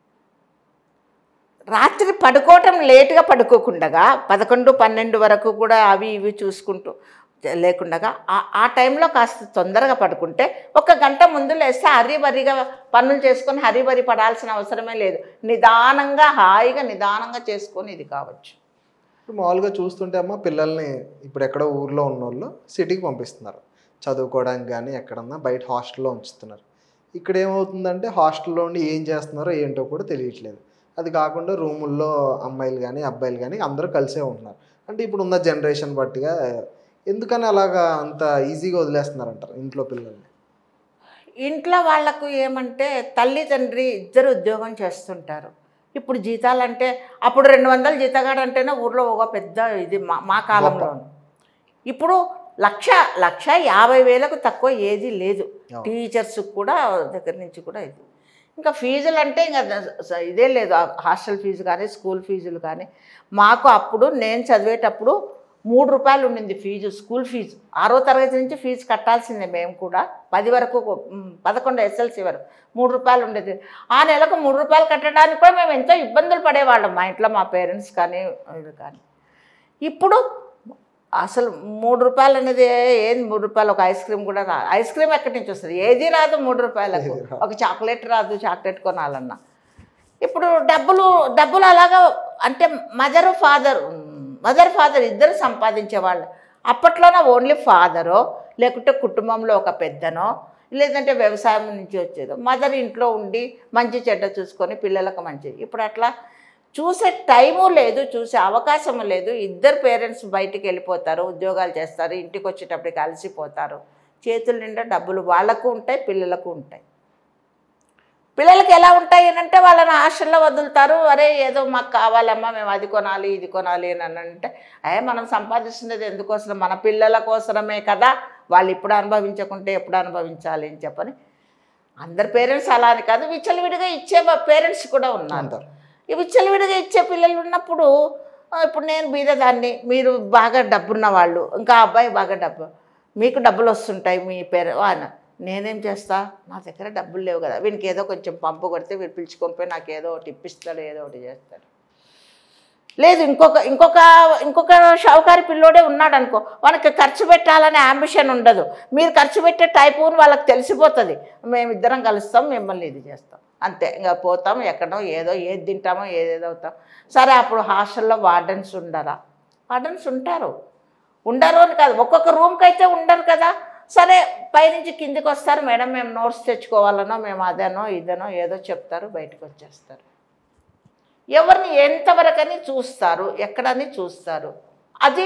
S2: రాత్రి పడుకోవటం లేటుగా పడుకోకుండగా పదకొండు పన్నెండు వరకు కూడా అవి ఇవి చూసుకుంటూ లేకుండగా ఆ- ఆ టైంలో కాస్త తొందరగా పడుకుంటే ఒక గంట ముందు లేస్తే హరిబరిగా పనులు చేసుకొని హరిబరి పడాల్సిన అవసరమే లేదు నిదానంగా హాయిగా నిదానంగా చేసుకొని ఇది కావచ్చు
S1: ఇప్పుడు మామూలుగా చూస్తుంటే అమ్మ పిల్లల్ని ఇప్పుడు ఎక్కడో ఊర్లో ఉన్నోళ్ళు సిటీకి పంపిస్తున్నారు చదువుకోవడానికి కానీ ఎక్కడన్నా బయట హాస్టల్లో ఉంచుతున్నారు ఇక్కడ ఏమవుతుందంటే హాస్టల్లో ఉండి ఏం చేస్తున్నారో ఏంటో కూడా తెలియట్లేదు అది కాకుండా రూముల్లో అమ్మాయిలు కానీ అబ్బాయిలు కానీ అందరూ కలిసే ఉంటున్నారు అంటే ఇప్పుడు ఉన్న జనరేషన్ బట్టిగా ఎందుకని అలాగా అంత ఈజీగా వదిలేస్తున్నారంటారు ఇంట్లో పిల్లల్ని
S2: ఇంట్లో వాళ్ళకు ఏమంటే తల్లి తండ్రి ఇద్దరు ఉద్యోగం చేస్తుంటారు ఇప్పుడు జీతాలు అంటే అప్పుడు రెండు వందలు జీతగాడు అంటేనే ఊర్లో ఒక పెద్ద ఇది మా మా కాలంలో ఇప్పుడు లక్ష లక్ష యాభై వేలకు తక్కువ ఏది లేదు
S1: అవును.
S2: టీచర్స్ కూడా దగ్గర నుంచి కూడా ఇది ఇంకా ఫీజులు అంటే ఇంకా స- ఇదే లేదు ఆ హాస్టల్ ఫీజు కానీ స్కూల్ ఫీజులు కానీ మాకు అప్పుడు నేను చదివేటప్పుడు మూడు రూపాయలు ఉండింది ఫీజు స్కూల్ ఫీజు ఆరో తరగతి నుంచి ఫీజు కట్టాల్సిందే మేము కూడా పది వరకు ఉమ్, పదకొండు ఎస్ఎల్సి వరకు మూడు రూపాయలు ఉండేది ఆ నెలకు మూడు రూపాయలు కట్టడానికి కూడా మేము ఎంతో ఇబ్బందులు పడేవాళ్ళం మా ఇంట్లో మా పేరెంట్స్ కానీ ఇది కానీ ఇప్పుడు అసలు మూడు రూపాయలు అనేది ఏం మూడు రూపాయలు ఒక ఐస్ క్రీమ్ కూడా రాదు ఐస్ క్రీమ్ ఎక్కడి నుంచి వస్తుంది ఏది రాదు మూడు రూపాయలకు
S1: ఏది రాదు.
S2: ఒక చాక్లెట్ రాదు చాక్లెట్ కొనాలన్నా ఇప్పుడు డబ్బులు డబ్బులు అలాగా అంటే మదర్ ఫాదర్ మదర్ ఫాదర్ ఇద్దరు సంపాదించేవాళ్ళు అప్పట్లోనే ఓన్లీ ఫాదరో లేకుంటే కుటుంబంలో ఒక పెద్దనో లేదంటే వ్యవసాయం నుంచి వచ్చేదో మదర్ ఇంట్లో ఉండి మంచి చెడ్డ చూసుకొని పిల్లలకు మంచి ఇప్పుడు అట్లా చూసే టైము లేదు చూసే అవకాశం లేదు ఇద్దరు పేరెంట్స్ బయటికి వెళ్ళిపోతారు ఉద్యోగాలు చేస్తారు ఇంటికి వచ్చేటప్పటికి అలసిపోతారు చేతుల నిండా డబ్బులు వాళ్ళకు ఉంటాయి పిల్లలకు ఉంటాయి పిల్లలకి ఎలా ఉంటాయి అని అంటే వాళ్ళని హాస్టల్లో వదులుతారు అరే ఏదో మాకు కావాలమ్మా మేము అది కొనాలి ఇది కొనాలి అని అంటే అయ్యే మనం సంపాదిస్తున్నది ఎందుకోసం మన పిల్లల కోసమే కదా వాళ్ళు ఇప్పుడు అనుభవించకుంటే ఎప్పుడు అనుభవించాలి అని చెప్పని అందరు పేరెంట్స్ అలా అని కాదు విచ్చలవిడిగా ఇచ్చే పేరెంట్స్ కూడా ఉన్నారు
S1: అంటారు
S2: ఈ విచ్చలవిడిగా ఇచ్చే పిల్లలు ఉన్నప్పుడు ఆ, ఇప్పుడు నేను బీదదాన్ని మీరు బాగా డబ్బున్న వాళ్ళు ఇంకా ఆ అబ్బాయి బాగా డబ్బు మీకు డబ్బులు వస్తుంటాయి మీ పేరు ఆయన నేనేం చేస్తా నా దగ్గర డబ్బులు లేవు కదా వీనికి ఏదో కొంచెం పంపు కొడితే వీడు పిలుచుకొని పోయి నాకు ఏదో ఒకటి ఇప్పిస్తాడు ఏదో ఒకటి చేస్తాడు లేదు ఇంకొక ఇంకొక ఇంకొక షావుకారి పిల్లోడే ఉన్నాడు అనుకో వాళ్ళకి ఖర్చు పెట్టాలనే అంబిషన్ ఉండదు మీరు ఖర్చు పెట్టే టైపు అని వాళ్ళకి తెలిసిపోతుంది మేమిద్దరం కలుస్తాం మిమ్మల్ని ఇది చేస్తాం అంతే ఇంకా పోతాం ఎక్కడో ఏదో ఏది తింటామో ఏదేదో అవుతాం సరే అప్పుడు హాస్టల్లో వార్డెన్స్ ఉండరా వార్డెన్స్ ఉంటారు ఉండరు అని కాదు ఒక్కొక్క రూమ్కి అయితే ఉండరు కదా సరే పైనుంచి కిందికి వస్తారు మేడం మేము నోట్స్ తెచ్చుకోవాలనో మేము అదనో ఇదనో ఏదో చెప్తారు బయటకు వచ్చేస్తారు ఎవరిని ఎంతవరకని చూస్తారు ఎక్కడని చూస్తారు అది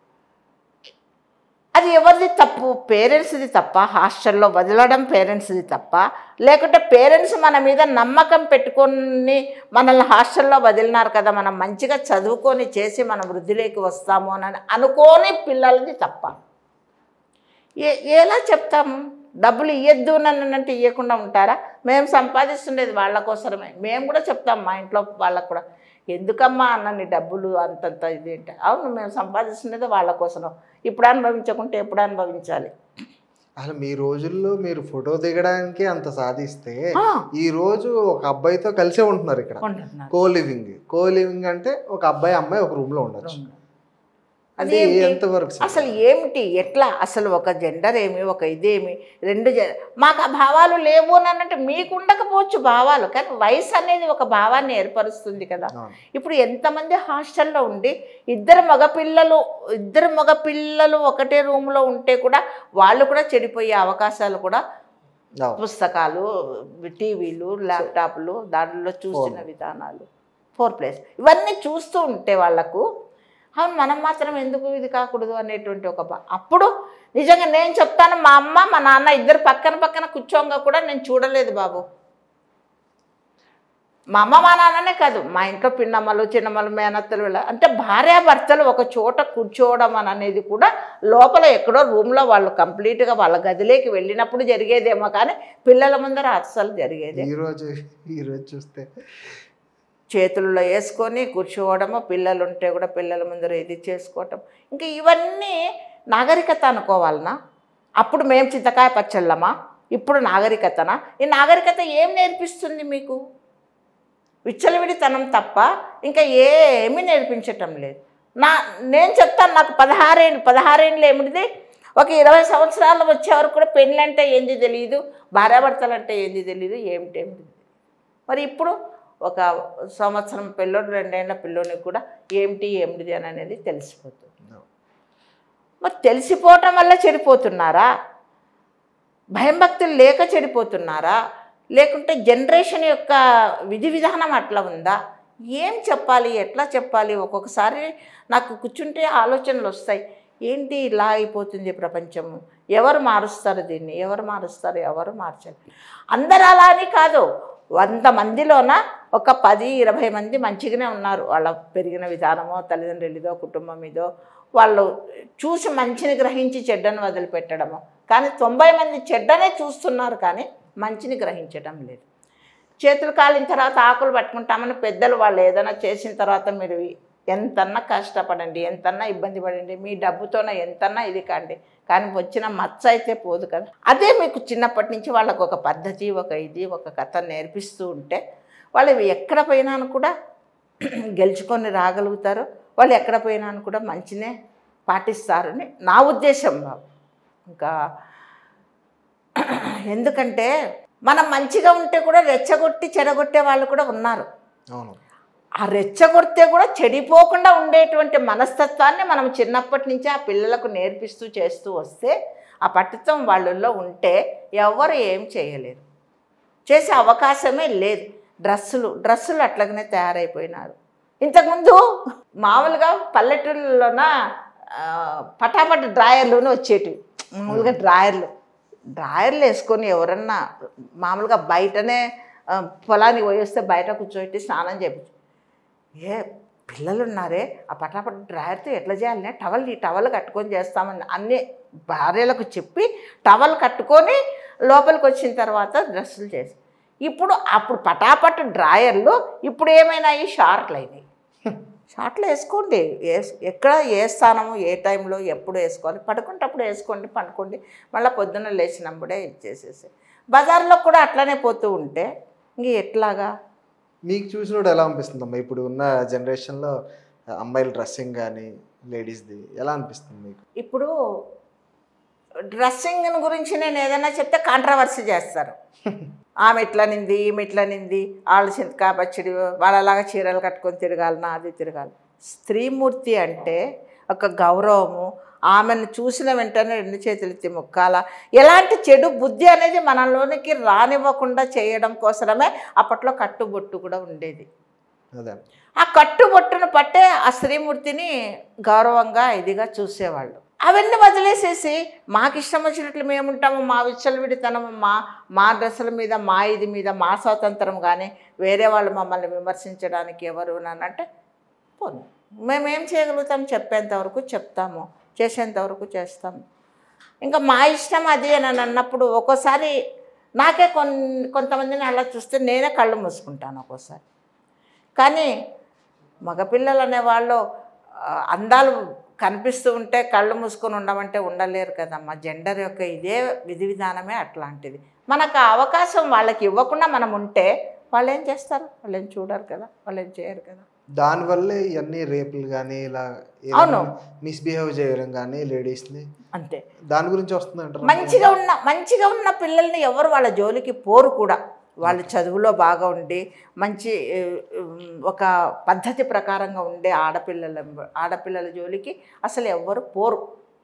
S2: అది ఎవరిది తప్పు పేరెంట్స్ది తప్ప హాస్టల్లో వదలడం పేరెంట్స్ది తప్ప లేకుంటే పేరెంట్స్ మన మీద నమ్మకం పెట్టుకొని మనల్ని హాస్టల్లో వదిలినారు కదా మనం మంచిగా చదువుకొని చేసి మనం వృద్ధిలోకి వస్తాము అని అనుకోని పిల్లలది తప్ప ఏ ఎలా చెప్తాము డబ్బులు ఇవ్వద్దు నన్ను అంటే ఇవ్వకుండా ఉంటారా మేము సంపాదిస్తుండేది వాళ్ళ కోసమే మేము కూడా చెప్తాం మా ఇంట్లో వాళ్ళకు కూడా ఎందుకమ్మా అన్నని డబ్బులు అంతంత ఇది అంటే అవును మేము సంపాదిస్తుండేది వాళ్ళ కోసం ఇప్పుడు అనుభవించకుంటే ఎప్పుడు అనుభవించాలి
S1: అసలు మీ రోజుల్లో మీరు ఫోటో దిగడానికి అంత సాధిస్తే
S2: ఆ,
S1: ఈ రోజు ఒక అబ్బాయితో కలిసే ఉంటున్నారు ఇక్కడ
S2: ఉంటున్నారు.
S1: కో లివింగ్ కో లివింగ్ అంటే ఒక అబ్బాయి అమ్మాయి ఒక రూమ్ లో ఉండొచ్చు అది
S2: అదేంటి?
S1: ఎంతవరకు సార్?
S2: అసలు ఏమిటి ఎట్లా అసలు ఒక జెండర్ ఏమి ఒక ఇదేమి రెండు జె మాకు ఆ భావాలు లేవు అని అన్నట్టు మీకు ఉండకపోవచ్చు భావాలు కానీ వయసు అనేది ఒక భావాన్ని ఏర్పరుస్తుంది కదా
S1: అవును.
S2: ఇప్పుడు ఎంతమంది హాస్టల్లో ఉండి ఇద్దరు మగపిల్లలు ఇద్దరు మగపిల్లలు ఒకటే రూమ్లో ఉంటే కూడా వాళ్ళు కూడా చెడిపోయే అవకాశాలు కూడా
S1: అవును.
S2: పుస్తకాలు టీవీలు ల్యాప్టాప్లు దాంట్లో చూసిన విధానాలు ఫోర్ ప్లేస్ ఇవన్నీ చూస్తూ ఉంటే వాళ్ళకు అవును మనం మాత్రం ఎందుకు ఇది కాకూడదు అనేటువంటి ఒక బా- అప్పుడు నిజంగా నేను చెప్తాను మా అమ్మ మా నాన్న ఇద్దరు పక్కన పక్కన కూర్చోంగా కూడా నేను చూడలేదు బాబు మా అమ్మ మా నాన్ననే కాదు మా ఇంట్లో పిన్నమ్మలు చిన్నమ్మలు మేనత్తలు వీళ్ళ అంటే భార్యాభర్తలు ఒక చోట కూర్చోవడం అని అనేది కూడా లోపల ఎక్కడో రూమ్లో వాళ్ళు కంప్లీట్గా వాళ్ళ గదిలోకి వెళ్ళినప్పుడు జరిగేదేమో కానీ పిల్లల ముందర అస్సలు జరిగేది
S1: ఈ రోజు ఈ రోజు చూస్తే
S2: చేతుల్లో వేసుకొని కూర్చోవడము పిల్లలు ఉంటే కూడా పిల్లల ముందర ఇది చేసుకోవటం ఇంకా ఇవన్నీ నాగరికత అనుకోవాలనా అప్పుడు మేము చింతకాయ పచ్చళ్ళమా ఇప్పుడు నాగరికతనా ఈ నాగరికత ఏం నేర్పిస్తుంది మీకు విచ్చలవిడితనం తప్ప ఇంకా ఏమీ నేర్పించటం లేదు నా నేను చెప్తాను నాకు పదహారేళ్ళు పదహారేళ్ళు ఏమిటిది ఒక ఇరవై సంవత్సరాలు వచ్చే వరకు కూడా పెళ్ళి అంటే ఏంది తెలియదు భార్యాభర్తలు అంటే ఏంది తెలియదు ఏమిటి ఏమిటి మరి ఇప్పుడు ఒక సంవత్సరం పిల్లోడు రెండేళ్ల పిల్లోనికి కూడా ఏమిటి ఏమిటిది అని అనేది తెలిసిపోతుంది మరి తెలిసిపోవటం వల్ల చెడిపోతున్నారా భయం భక్తులు లేక చెడిపోతున్నారా లేకుంటే జనరేషన్ యొక్క విధి విధానం అట్లా ఉందా ఏం చెప్పాలి ఎట్లా చెప్పాలి ఒక్కొక్కసారి నాకు కూర్చుంటే ఆలోచనలు వస్తాయి ఏంటి ఇలా అయిపోతుంది ప్రపంచము ఎవరు మారుస్తారు దీన్ని ఎవరు మారుస్తారు ఎవరు మార్చాలి అందరు అలా అని కాదు వంద మందిలోన ఒక పది ఇరవై మంది మంచిగానే ఉన్నారు వాళ్ళ పెరిగిన విధానమో తల్లిదండ్రులదో కుటుంబం ఇదో వాళ్ళు చూసి మంచిని గ్రహించి చెడ్డను వదిలిపెట్టడము కానీ తొంభై మంది చెడ్డనే చూస్తున్నారు కానీ మంచిని గ్రహించడం లేదు చేతులు కాలిన తర్వాత ఆకులు పట్టుకుంటామని పెద్దలు వాళ్ళు ఏదైనా చేసిన తర్వాత మీరు ఎంతన్నా కష్టపడండి ఎంతన్నా ఇబ్బంది పడండి మీ డబ్బుతోనే ఎంతన్నా ఇది కాండి కానీ వచ్చిన మచ్చ అయితే పోదు కదా అదే మీకు చిన్నప్పటి నుంచి వాళ్ళకు ఒక పద్ధతి ఒక ఇది ఒక కథ నేర్పిస్తూ ఉంటే వాళ్ళు ఎక్కడ పోయినాను కూడా గెలుచుకొని రాగలుగుతారు వాళ్ళు ఎక్కడ పోయినాను కూడా మంచినే పాటిస్తారని నా ఉద్దేశం బాబు ఇంకా ఎందుకంటే మనం మంచిగా ఉంటే కూడా రెచ్చగొట్టి చెడగొట్టే వాళ్ళు కూడా ఉన్నారు
S1: అవును
S2: ఆ రెచ్చగొడితే కూడా చెడిపోకుండా ఉండేటువంటి మనస్తత్వాన్ని మనం చిన్నప్పటి నుంచి ఆ పిల్లలకు నేర్పిస్తూ చేస్తూ వస్తే ఆ పట్టుత్వం వాళ్ళల్లో ఉంటే ఎవరు ఏం చేయలేరు చేసే అవకాశమే లేదు డ్రస్సులు డ్రస్సులు అట్లాగనే తయారైపోయినారు ఇంతకుముందు మామూలుగా పల్లెటూళ్ళలోన ఆ, పటాపట్ డ్రాయర్లోనే వచ్చేటివి మామూలుగా డ్రాయర్లు డ్రాయర్లు వేసుకొని ఎవరన్నా మామూలుగా బయటనే ఆ, పొలానికి పోయి వస్తే బయట కూర్చోబెట్టి స్నానం చేయించు ఏ పిల్లలు ఉన్నారే ఆ పటాపట్ డ్రాయర్తో ఎట్లా చేయాలనే టవల్ ఈ టవల్ కట్టుకొని చేస్తామని అన్ని భార్యలకు చెప్పి టవల్ కట్టుకొని లోపలికి వచ్చిన తర్వాత డ్రెస్సులు చేసి ఇప్పుడు అప్పుడు పటాపట్ డ్రాయర్లు ఇప్పుడు ఏమైనాయి షార్ట్లు అయినాయి షార్ట్లో వేసుకోండి ఏ- ఎక్కడ ఏ స్థానము ఏ టైంలో ఎప్పుడు వేసుకోవాలి పడుకుంటప్పుడు వేసుకోండి పండుకోండి మళ్ళీ పొద్దున్న లేచినప్పుడే ఇచ్చేసేసి బజార్లో కూడా అట్లనే పోతూ ఉంటే ఇంక ఎట్లాగా
S1: మీకు చూసినప్పుడు ఎలా అనిపిస్తుంది అమ్మా ఇప్పుడు ఉన్న జనరేషన్లో అమ్మాయిల డ్రెస్సింగ్ కానీ లేడీస్ది ఎలా అనిపిస్తుంది మీకు
S2: ఇప్పుడు డ్రెస్సింగ్ గురించి నేను ఏదైనా చెప్తే కాంట్రవర్సీ చేస్తారు ఆమె ఇట్లా నింది ఈమె ఇట్లా నింది వాళ్ళు చింతకా పచ్చడి వాళ్ళలాగా చీరలు కట్టుకొని తిరగాలనా అది తిరగాలి స్త్రీమూర్తి అంటే ఒక గౌరవము ఆమెను చూసిన వెంటనే రెండు చేతులు ఎత్తి మొక్కాల ఎలాంటి చెడు బుద్ధి అనేది మనలోనికి రానివ్వకుండా చేయడం కోసమే అప్పట్లో కట్టుబొట్టు కూడా ఉండేది
S1: అదే
S2: ఆ కట్టుబొట్టును పట్టే ఆ స్త్రీమూర్తిని గౌరవంగా ఇదిగా చూసేవాళ్ళు అవన్నీ వదిలేసేసి మాకు ఇష్టం వచ్చినట్లు మేము ఉంటాము మా విచ్చలవిడితనము మా మా డ్రెస్సుల మీద మా ఇది మీద మా స్వాతంత్రం కానీ వేరే వాళ్ళు మమ్మల్ని విమర్శించడానికి ఎవరు అంటే పోను మేమేం చేయగలుగుతాం చెప్పేంత వరకు చెప్తాము చేసేంత వరకు చేస్తాము ఇంకా మా ఇష్టం అది అని అన్నప్పుడు ఒక్కోసారి నాకే కొన్ కొంతమందిని అలా చూస్తే నేనే కళ్ళు మూసుకుంటాను ఒక్కోసారి కానీ మగపిల్లలు అనేవాళ్ళు ఆ, అందాలు కనిపిస్తూ ఉంటే కళ్ళు మూసుకొని ఉండమంటే ఉండలేరు కదమ్మా జెండర్ యొక్క ఇదే విధి విధానమే అట్లాంటిది మనకు ఆ అవకాశం వాళ్ళకి ఇవ్వకుండా మనం ఉంటే వాళ్ళు ఏం చేస్తారు వాళ్ళు ఏం చూడరు కదా వాళ్ళు ఏం చేయరు కదా
S1: దానివల్లే ఇవన్నీ రేపులు కానీ ఇలా
S2: అవును.
S1: మిస్బిహేవ్ చేయడం కానీ లేడీస్ని
S2: అంతే
S1: దాని గురించి వస్తుంది అంటారు
S2: మంచిగా ఉన్న మంచిగా ఉన్న పిల్లల్ని ఎవరు వాళ్ళ జోలికి పోరు కూడా వాళ్ళు చదువులో బాగా ఉండి మంచి ఏ, ఉమ్, ఒక పద్ధతి ప్రకారంగా ఉండే ఆడపిల్లల ఆడపిల్లల జోలికి అసలు ఎవ్వరు పోరు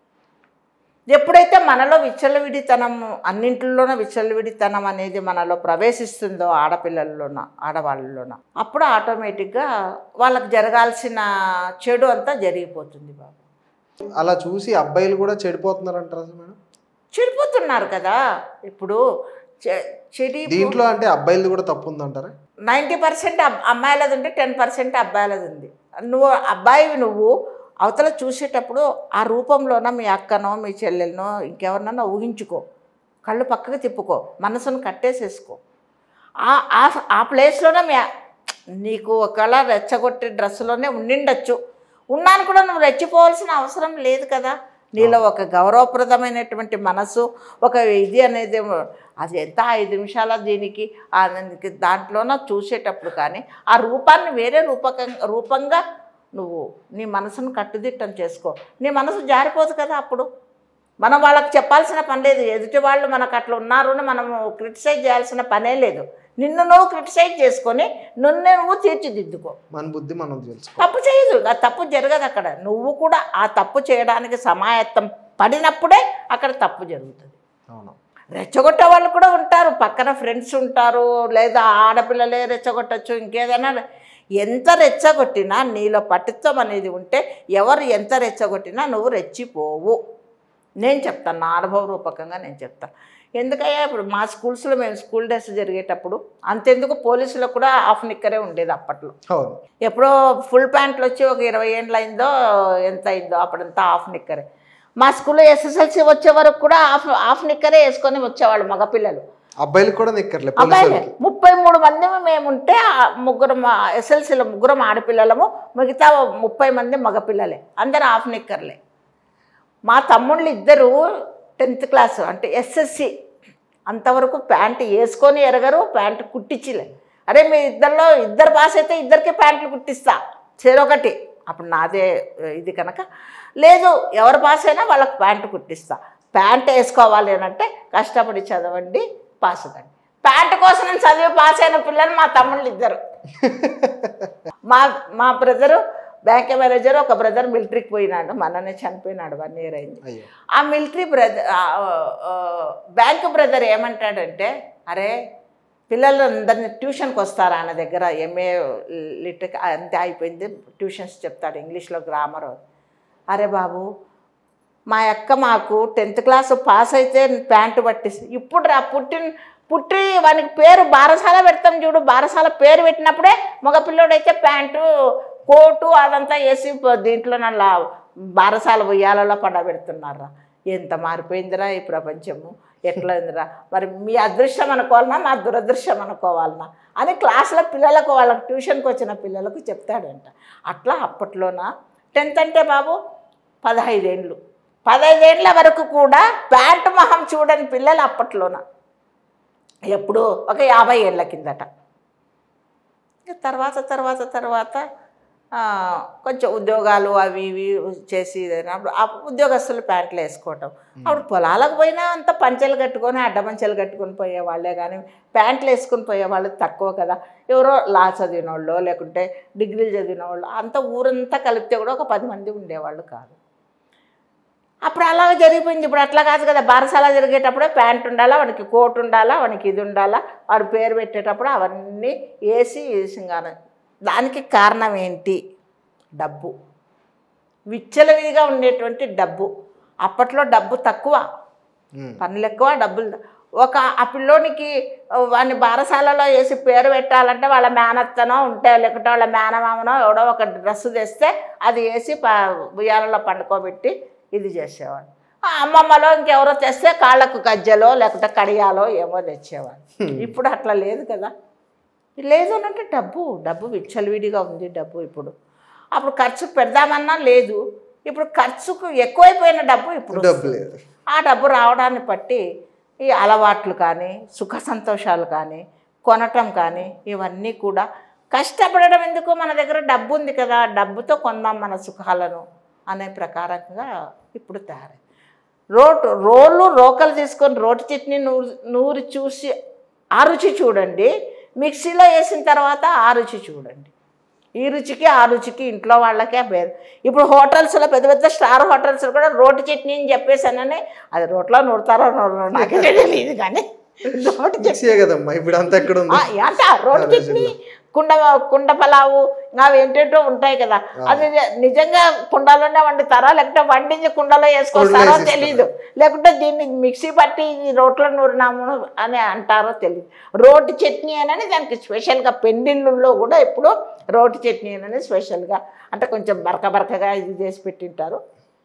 S2: ఎప్పుడైతే మనలో విచ్చలవిడితనం అన్నింటిలోనూ విచ్చలవిడితనం అనేది మనలో ప్రవేశిస్తుందో ఆడపిల్లల్లోన ఆడవాళ్ళలోన అప్పుడు ఆటోమేటిక్గా వాళ్ళకి జరగాల్సిన చెడు అంతా జరిగిపోతుంది బాబు
S1: అలా చూసి అబ్బాయిలు కూడా చెడిపోతున్నారు అంటారా మేడం
S2: చెడిపోతున్నారు కదా ఇప్పుడు చె- చెడి
S1: దీంట్లో అంటే అబ్బాయిలది కూడా తప్పు ఉందంటారా
S2: నైంటీ పర్సెంట్ అమ్మాయిలది ఉంటే టెన్ పర్సెంట్ అబ్బాయిలది ఉంది నువ్వు అబ్బాయివి నువ్వు అవతల చూసేటప్పుడు ఆ రూపంలోన మీ అక్కనో మీ చెల్లెలనో ఇంకెవరినన్నా ఊహించుకో కళ్ళు పక్కకు తిప్పుకో మనసును కట్టేసేసుకో ఆ ఆ- ఆ ప్లేస్లోనే మీ నీకు ఒకవేళ రెచ్చగొట్టే డ్రెస్సులోనే ఉండిండొచ్చు ఉన్నాను కూడా నువ్వు రెచ్చిపోవాల్సిన అవసరం లేదు కదా నీలో ఒక గౌరవప్రదమైనటువంటి మనసు ఒక ఇది అనేది అది ఎంత ఐదు నిమిషాల దీనికి ఆ దానికి దాంట్లోన చూసేటప్పుడు కానీ ఆ రూపాన్ని వేరే రూపకం రూపంగా నువ్వు నీ మనసును కట్టుదిట్టం చేసుకో నీ మనసు జారిపోదు కదా అప్పుడు మనం వాళ్ళకి చెప్పాల్సిన పని లేదు ఎదుటి వాళ్ళు మనకు అట్లా ఉన్నారు అని మనము క్రిటిసైజ్ చేయాల్సిన పనే లేదు నిన్ను నువ్వు క్రిటిసైజ్ చేసుకొని నిన్ను నువ్వు తీర్చిదిద్దుకో
S1: మన బుద్ధి మనం తెలుసుకో
S2: తప్పు చేయదు ఆ తప్పు జరగదు అక్కడ నువ్వు కూడా ఆ తప్పు చేయడానికి సమాయత్తం పడినప్పుడే అక్కడ తప్పు జరుగుతుంది
S1: అవును
S2: రెచ్చగొట్టే వాళ్ళు కూడా ఉంటారు పక్కన ఫ్రెండ్స్ ఉంటారు లేదా ఆడపిల్లలే రెచ్చగొట్టచ్చు ఇంకేదైనా ఎంత రెచ్చగొట్టినా నీలో పటుత్వం అనేది ఉంటే ఎవరు ఎంత రెచ్చగొట్టినా నువ్వు రెచ్చిపోవు నేను చెప్తాను నా అనుభవ రూపకంగా నేను చెప్తాను ఎందుకయ్యా ఇప్పుడు మా స్కూల్స్లో మేము స్కూల్ డేస్ జరిగేటప్పుడు అంతెందుకు పోలీసులకు కూడా హాఫ్ నిక్కరే ఉండేది అప్పట్లో
S1: అవును
S2: ఎప్పుడో ఫుల్ ప్యాంట్లు వచ్చి ఒక ఇరవై ఏండ్లు అయిందో ఎంత అయిందో అప్పుడంతా హాఫ్ నిక్కరే మా స్కూల్లో ఎస్ఎస్ఎల్సి వచ్చే వరకు కూడా హాఫ్ హాఫ్ నిక్కరే వేసుకొని వచ్చేవాళ్ళు మగపిల్లలు
S1: అబ్బాయిలకు కూడా నిక్కర్లే
S2: అబ్బాయిలే
S1: పోలీసులకి
S2: ముప్పై మూడు మంది మేముంటే ఆ ముగ్గురు ఎస్ఎల్సీలో ముగ్గురం ఆడపిల్లలము మిగతా ముప్పై మంది మగపిల్లలే అందరూ హాఫ్ నిక్కర్లే మా తమ్ముళ్ళు ఇద్దరు టెన్త్ క్లాస్ అంటే ఎస్ఎస్సి అంతవరకు ప్యాంటు వేసుకొని ఎరగరు ప్యాంటు కుట్టించలే అరే మీ ఇద్దరిలో ఇద్దరు పాస్ అయితే ఇద్దరికి ప్యాంట్లు కుట్టిస్తా చెరొకటి అప్పుడు నాదే ఇది కనుక లేదు ఎవరు పాస్ అయినా వాళ్ళకి ప్యాంటు కుట్టిస్తా ప్యాంట్ వేసుకోవాలి అని అంటే కష్టపడి చదవండి పాస్ అవ్వండి ప్యాంటు కోసం నేను చదివి పాస్ అయిన పిల్లలు మా తమ్ముళ్ళు ఇద్దరు మా మా బ్రదరు బ్యాంక్ మేనేజర్ ఒక బ్రదర్ మిలిటరీకి పోయినాడు మననే చనిపోయినాడు వన్ ఇయర్ అయింది
S1: అయ్యో
S2: ఆ మిలిటరీ బ్రదర్ బ్యాంక్ బ్రదర్ ఏమంటాడంటే అరే పిల్లలందరినీ ట్యూషన్కి వస్తారు ఆయన దగ్గర ఎంఏ లిటరీ అంతే అయిపోయింది ట్యూషన్స్ చెప్తాడు ఇంగ్లీష్లో గ్రామర్ అరే బాబు మా అక్క మాకు టెన్త్ క్లాస్ పాస్ అయితే ప్యాంటు పట్టిస్తుంది ఇప్పుడు రా పుట్టిన పుట్టి వానికి పేరు బారసాల పెడతాం చూడు బారసాల పేరు పెట్టినప్పుడే మగపిల్లోడైతే ప్యాంటు కోటు అదంతా వేసి ప- దీంట్లో నల్ల బారసాల ఉయ్యాలలో పండబెడుతున్నారా ఎంత మారిపోయిందిరా ఈ ప్రపంచము ఎట్లా ఉందిరా మరి మీ అదృష్టం అనుకోవాలన్నా నా దురదృష్టం అనుకోవాలన్నా అని క్లాస్లో పిల్లలకు వాళ్ళకి ట్యూషన్కి వచ్చిన పిల్లలకు చెప్తాడంట అట్లా అప్పట్లోన టెన్త్ అంటే బాబు పదహైదేండ్లు పదహైదేండ్ల వరకు కూడా ప్యాంటు మొహం చూడని పిల్లలు అప్పట్లోన ఎప్పుడు ఒక యాభై ఏళ్ళ కిందట ఇక తర్వాత తర్వాత తర్వాత ఆ, కొంచెం ఉద్యోగాలు అవి ఇవి చేసి ఇదైనప్పుడు ఆ ఉద్యోగస్తులు ప్యాంట్లు వేసుకోవటం అప్పుడు పొలాలకు పోయినా అంత పంచెలు కట్టుకొని అడ్డమంచెలు కట్టుకొని పోయేవాళ్ళే కానీ ప్యాంట్లు వేసుకొని పోయేవాళ్ళు తక్కువ కదా ఎవరో లా చదివిన వాళ్ళు లేకుంటే డిగ్రీలు చదివిన వాళ్ళు అంత ఊరంతా కలిపితే కూడా ఒక పది మంది ఉండేవాళ్ళు కాదు అప్పుడు అలాగ జరిగిపోయింది ఇప్పుడు అట్లా కాదు కదా బారసాల జరిగేటప్పుడే ప్యాంట్ ఉండాలా వాడికి కోట్ ఉండాలా వాడికి ఇది ఉండాలా వాడు పేరు పెట్టేటప్పుడు అవన్నీ వేసి వేసింగాను దానికి కారణం ఏంటి డబ్బు విచ్చలవిడిగా ఉండేటువంటి డబ్బు అప్పట్లో డబ్బు తక్కువ
S1: ఉమ్.
S2: పనులు ఎక్కువ డబ్బులు ఒక ఆ పిల్లోనికి వాడిని బారసాలలో వేసి పేరు పెట్టాలంటే వాళ్ళ మేనత్తనో ఉంటే లేకుంటే వాళ్ళ మేనమామనో ఎవడో ఒక డ్రెస్సు తెస్తే అది వేసి ప ఉయ్యాలలో పండుకోబెట్టి ఇది చేసేవాడు ఆ అమ్మమ్మలో ఇంకెవరో తెస్తే కాళ్ళకు గజ్జలో లేకుంటే కడియాలో ఏమో తెచ్చేవాడు ఇప్పుడు అట్లా లేదు కదా లేదు అని అంటే డబ్బు డబ్బు విచ్చలవిడిగా ఉంది డబ్బు ఇప్పుడు అప్పుడు ఖర్చు పెడదామన్నా లేదు ఇప్పుడు ఖర్చుకు ఎక్కువైపోయిన డబ్బు ఇప్పుడు
S1: డబ్బు లేదు
S2: ఆ డబ్బు రావడాన్ని బట్టి ఈ అలవాట్లు కానీ సుఖ సంతోషాలు కానీ కొనటం కానీ ఇవన్నీ కూడా కష్టపడడం ఎందుకు మన దగ్గర డబ్బు ఉంది కదా డబ్బుతో కొందాం మన సుఖాలను అనే ప్రకారంగా ఇప్పుడు తయారై రోటు రోళ్ళు రోకలు తీసుకొని రోటి చట్నీ నూరు నూరి చూసి ఆ రుచి చూడండి మిక్సీలో వేసిన తర్వాత ఆ రుచి చూడండి ఈ రుచికి ఆ రుచికి ఇంట్లో వాళ్ళకే పేరు ఇప్పుడు హోటల్స్లో పెద్ద పెద్ద స్టార్ హోటల్స్లో కూడా రోటి చట్నీ అని చెప్పేసానని అది రోట్లో నూరుతారో నూరో నాకే తెలియదు కానీ రోటి చట్నీ
S1: మిక్సీయే కదమ్మా ఇప్పుడు అంతా ఎక్కడ ఉంది
S2: ఆ, అంట రోటి చట్నీ కుండ కుండ పలావు ఇంకా అవి ఏంటంటో ఉంటాయి కదా అది నిజంగా కుండలోనే వండుతారా లేకుంటే వండించి కుండలో వేసుకొస్తారో
S1: వేసేస్తారు.
S2: తెలియదు లేకుంటే దీన్ని మిక్సీ పట్టి ఇది రోట్లో నూరినాము అని అంటారో తెలియదు రోటి చట్నీ అని దానికి స్పెషల్గా పెండిళ్ళల్లో కూడా ఇప్పుడు రోటి చట్నీ అని స్పెషల్గా అంటే కొంచెం బరక బరకగా ఇది చేసి పెట్టింటారు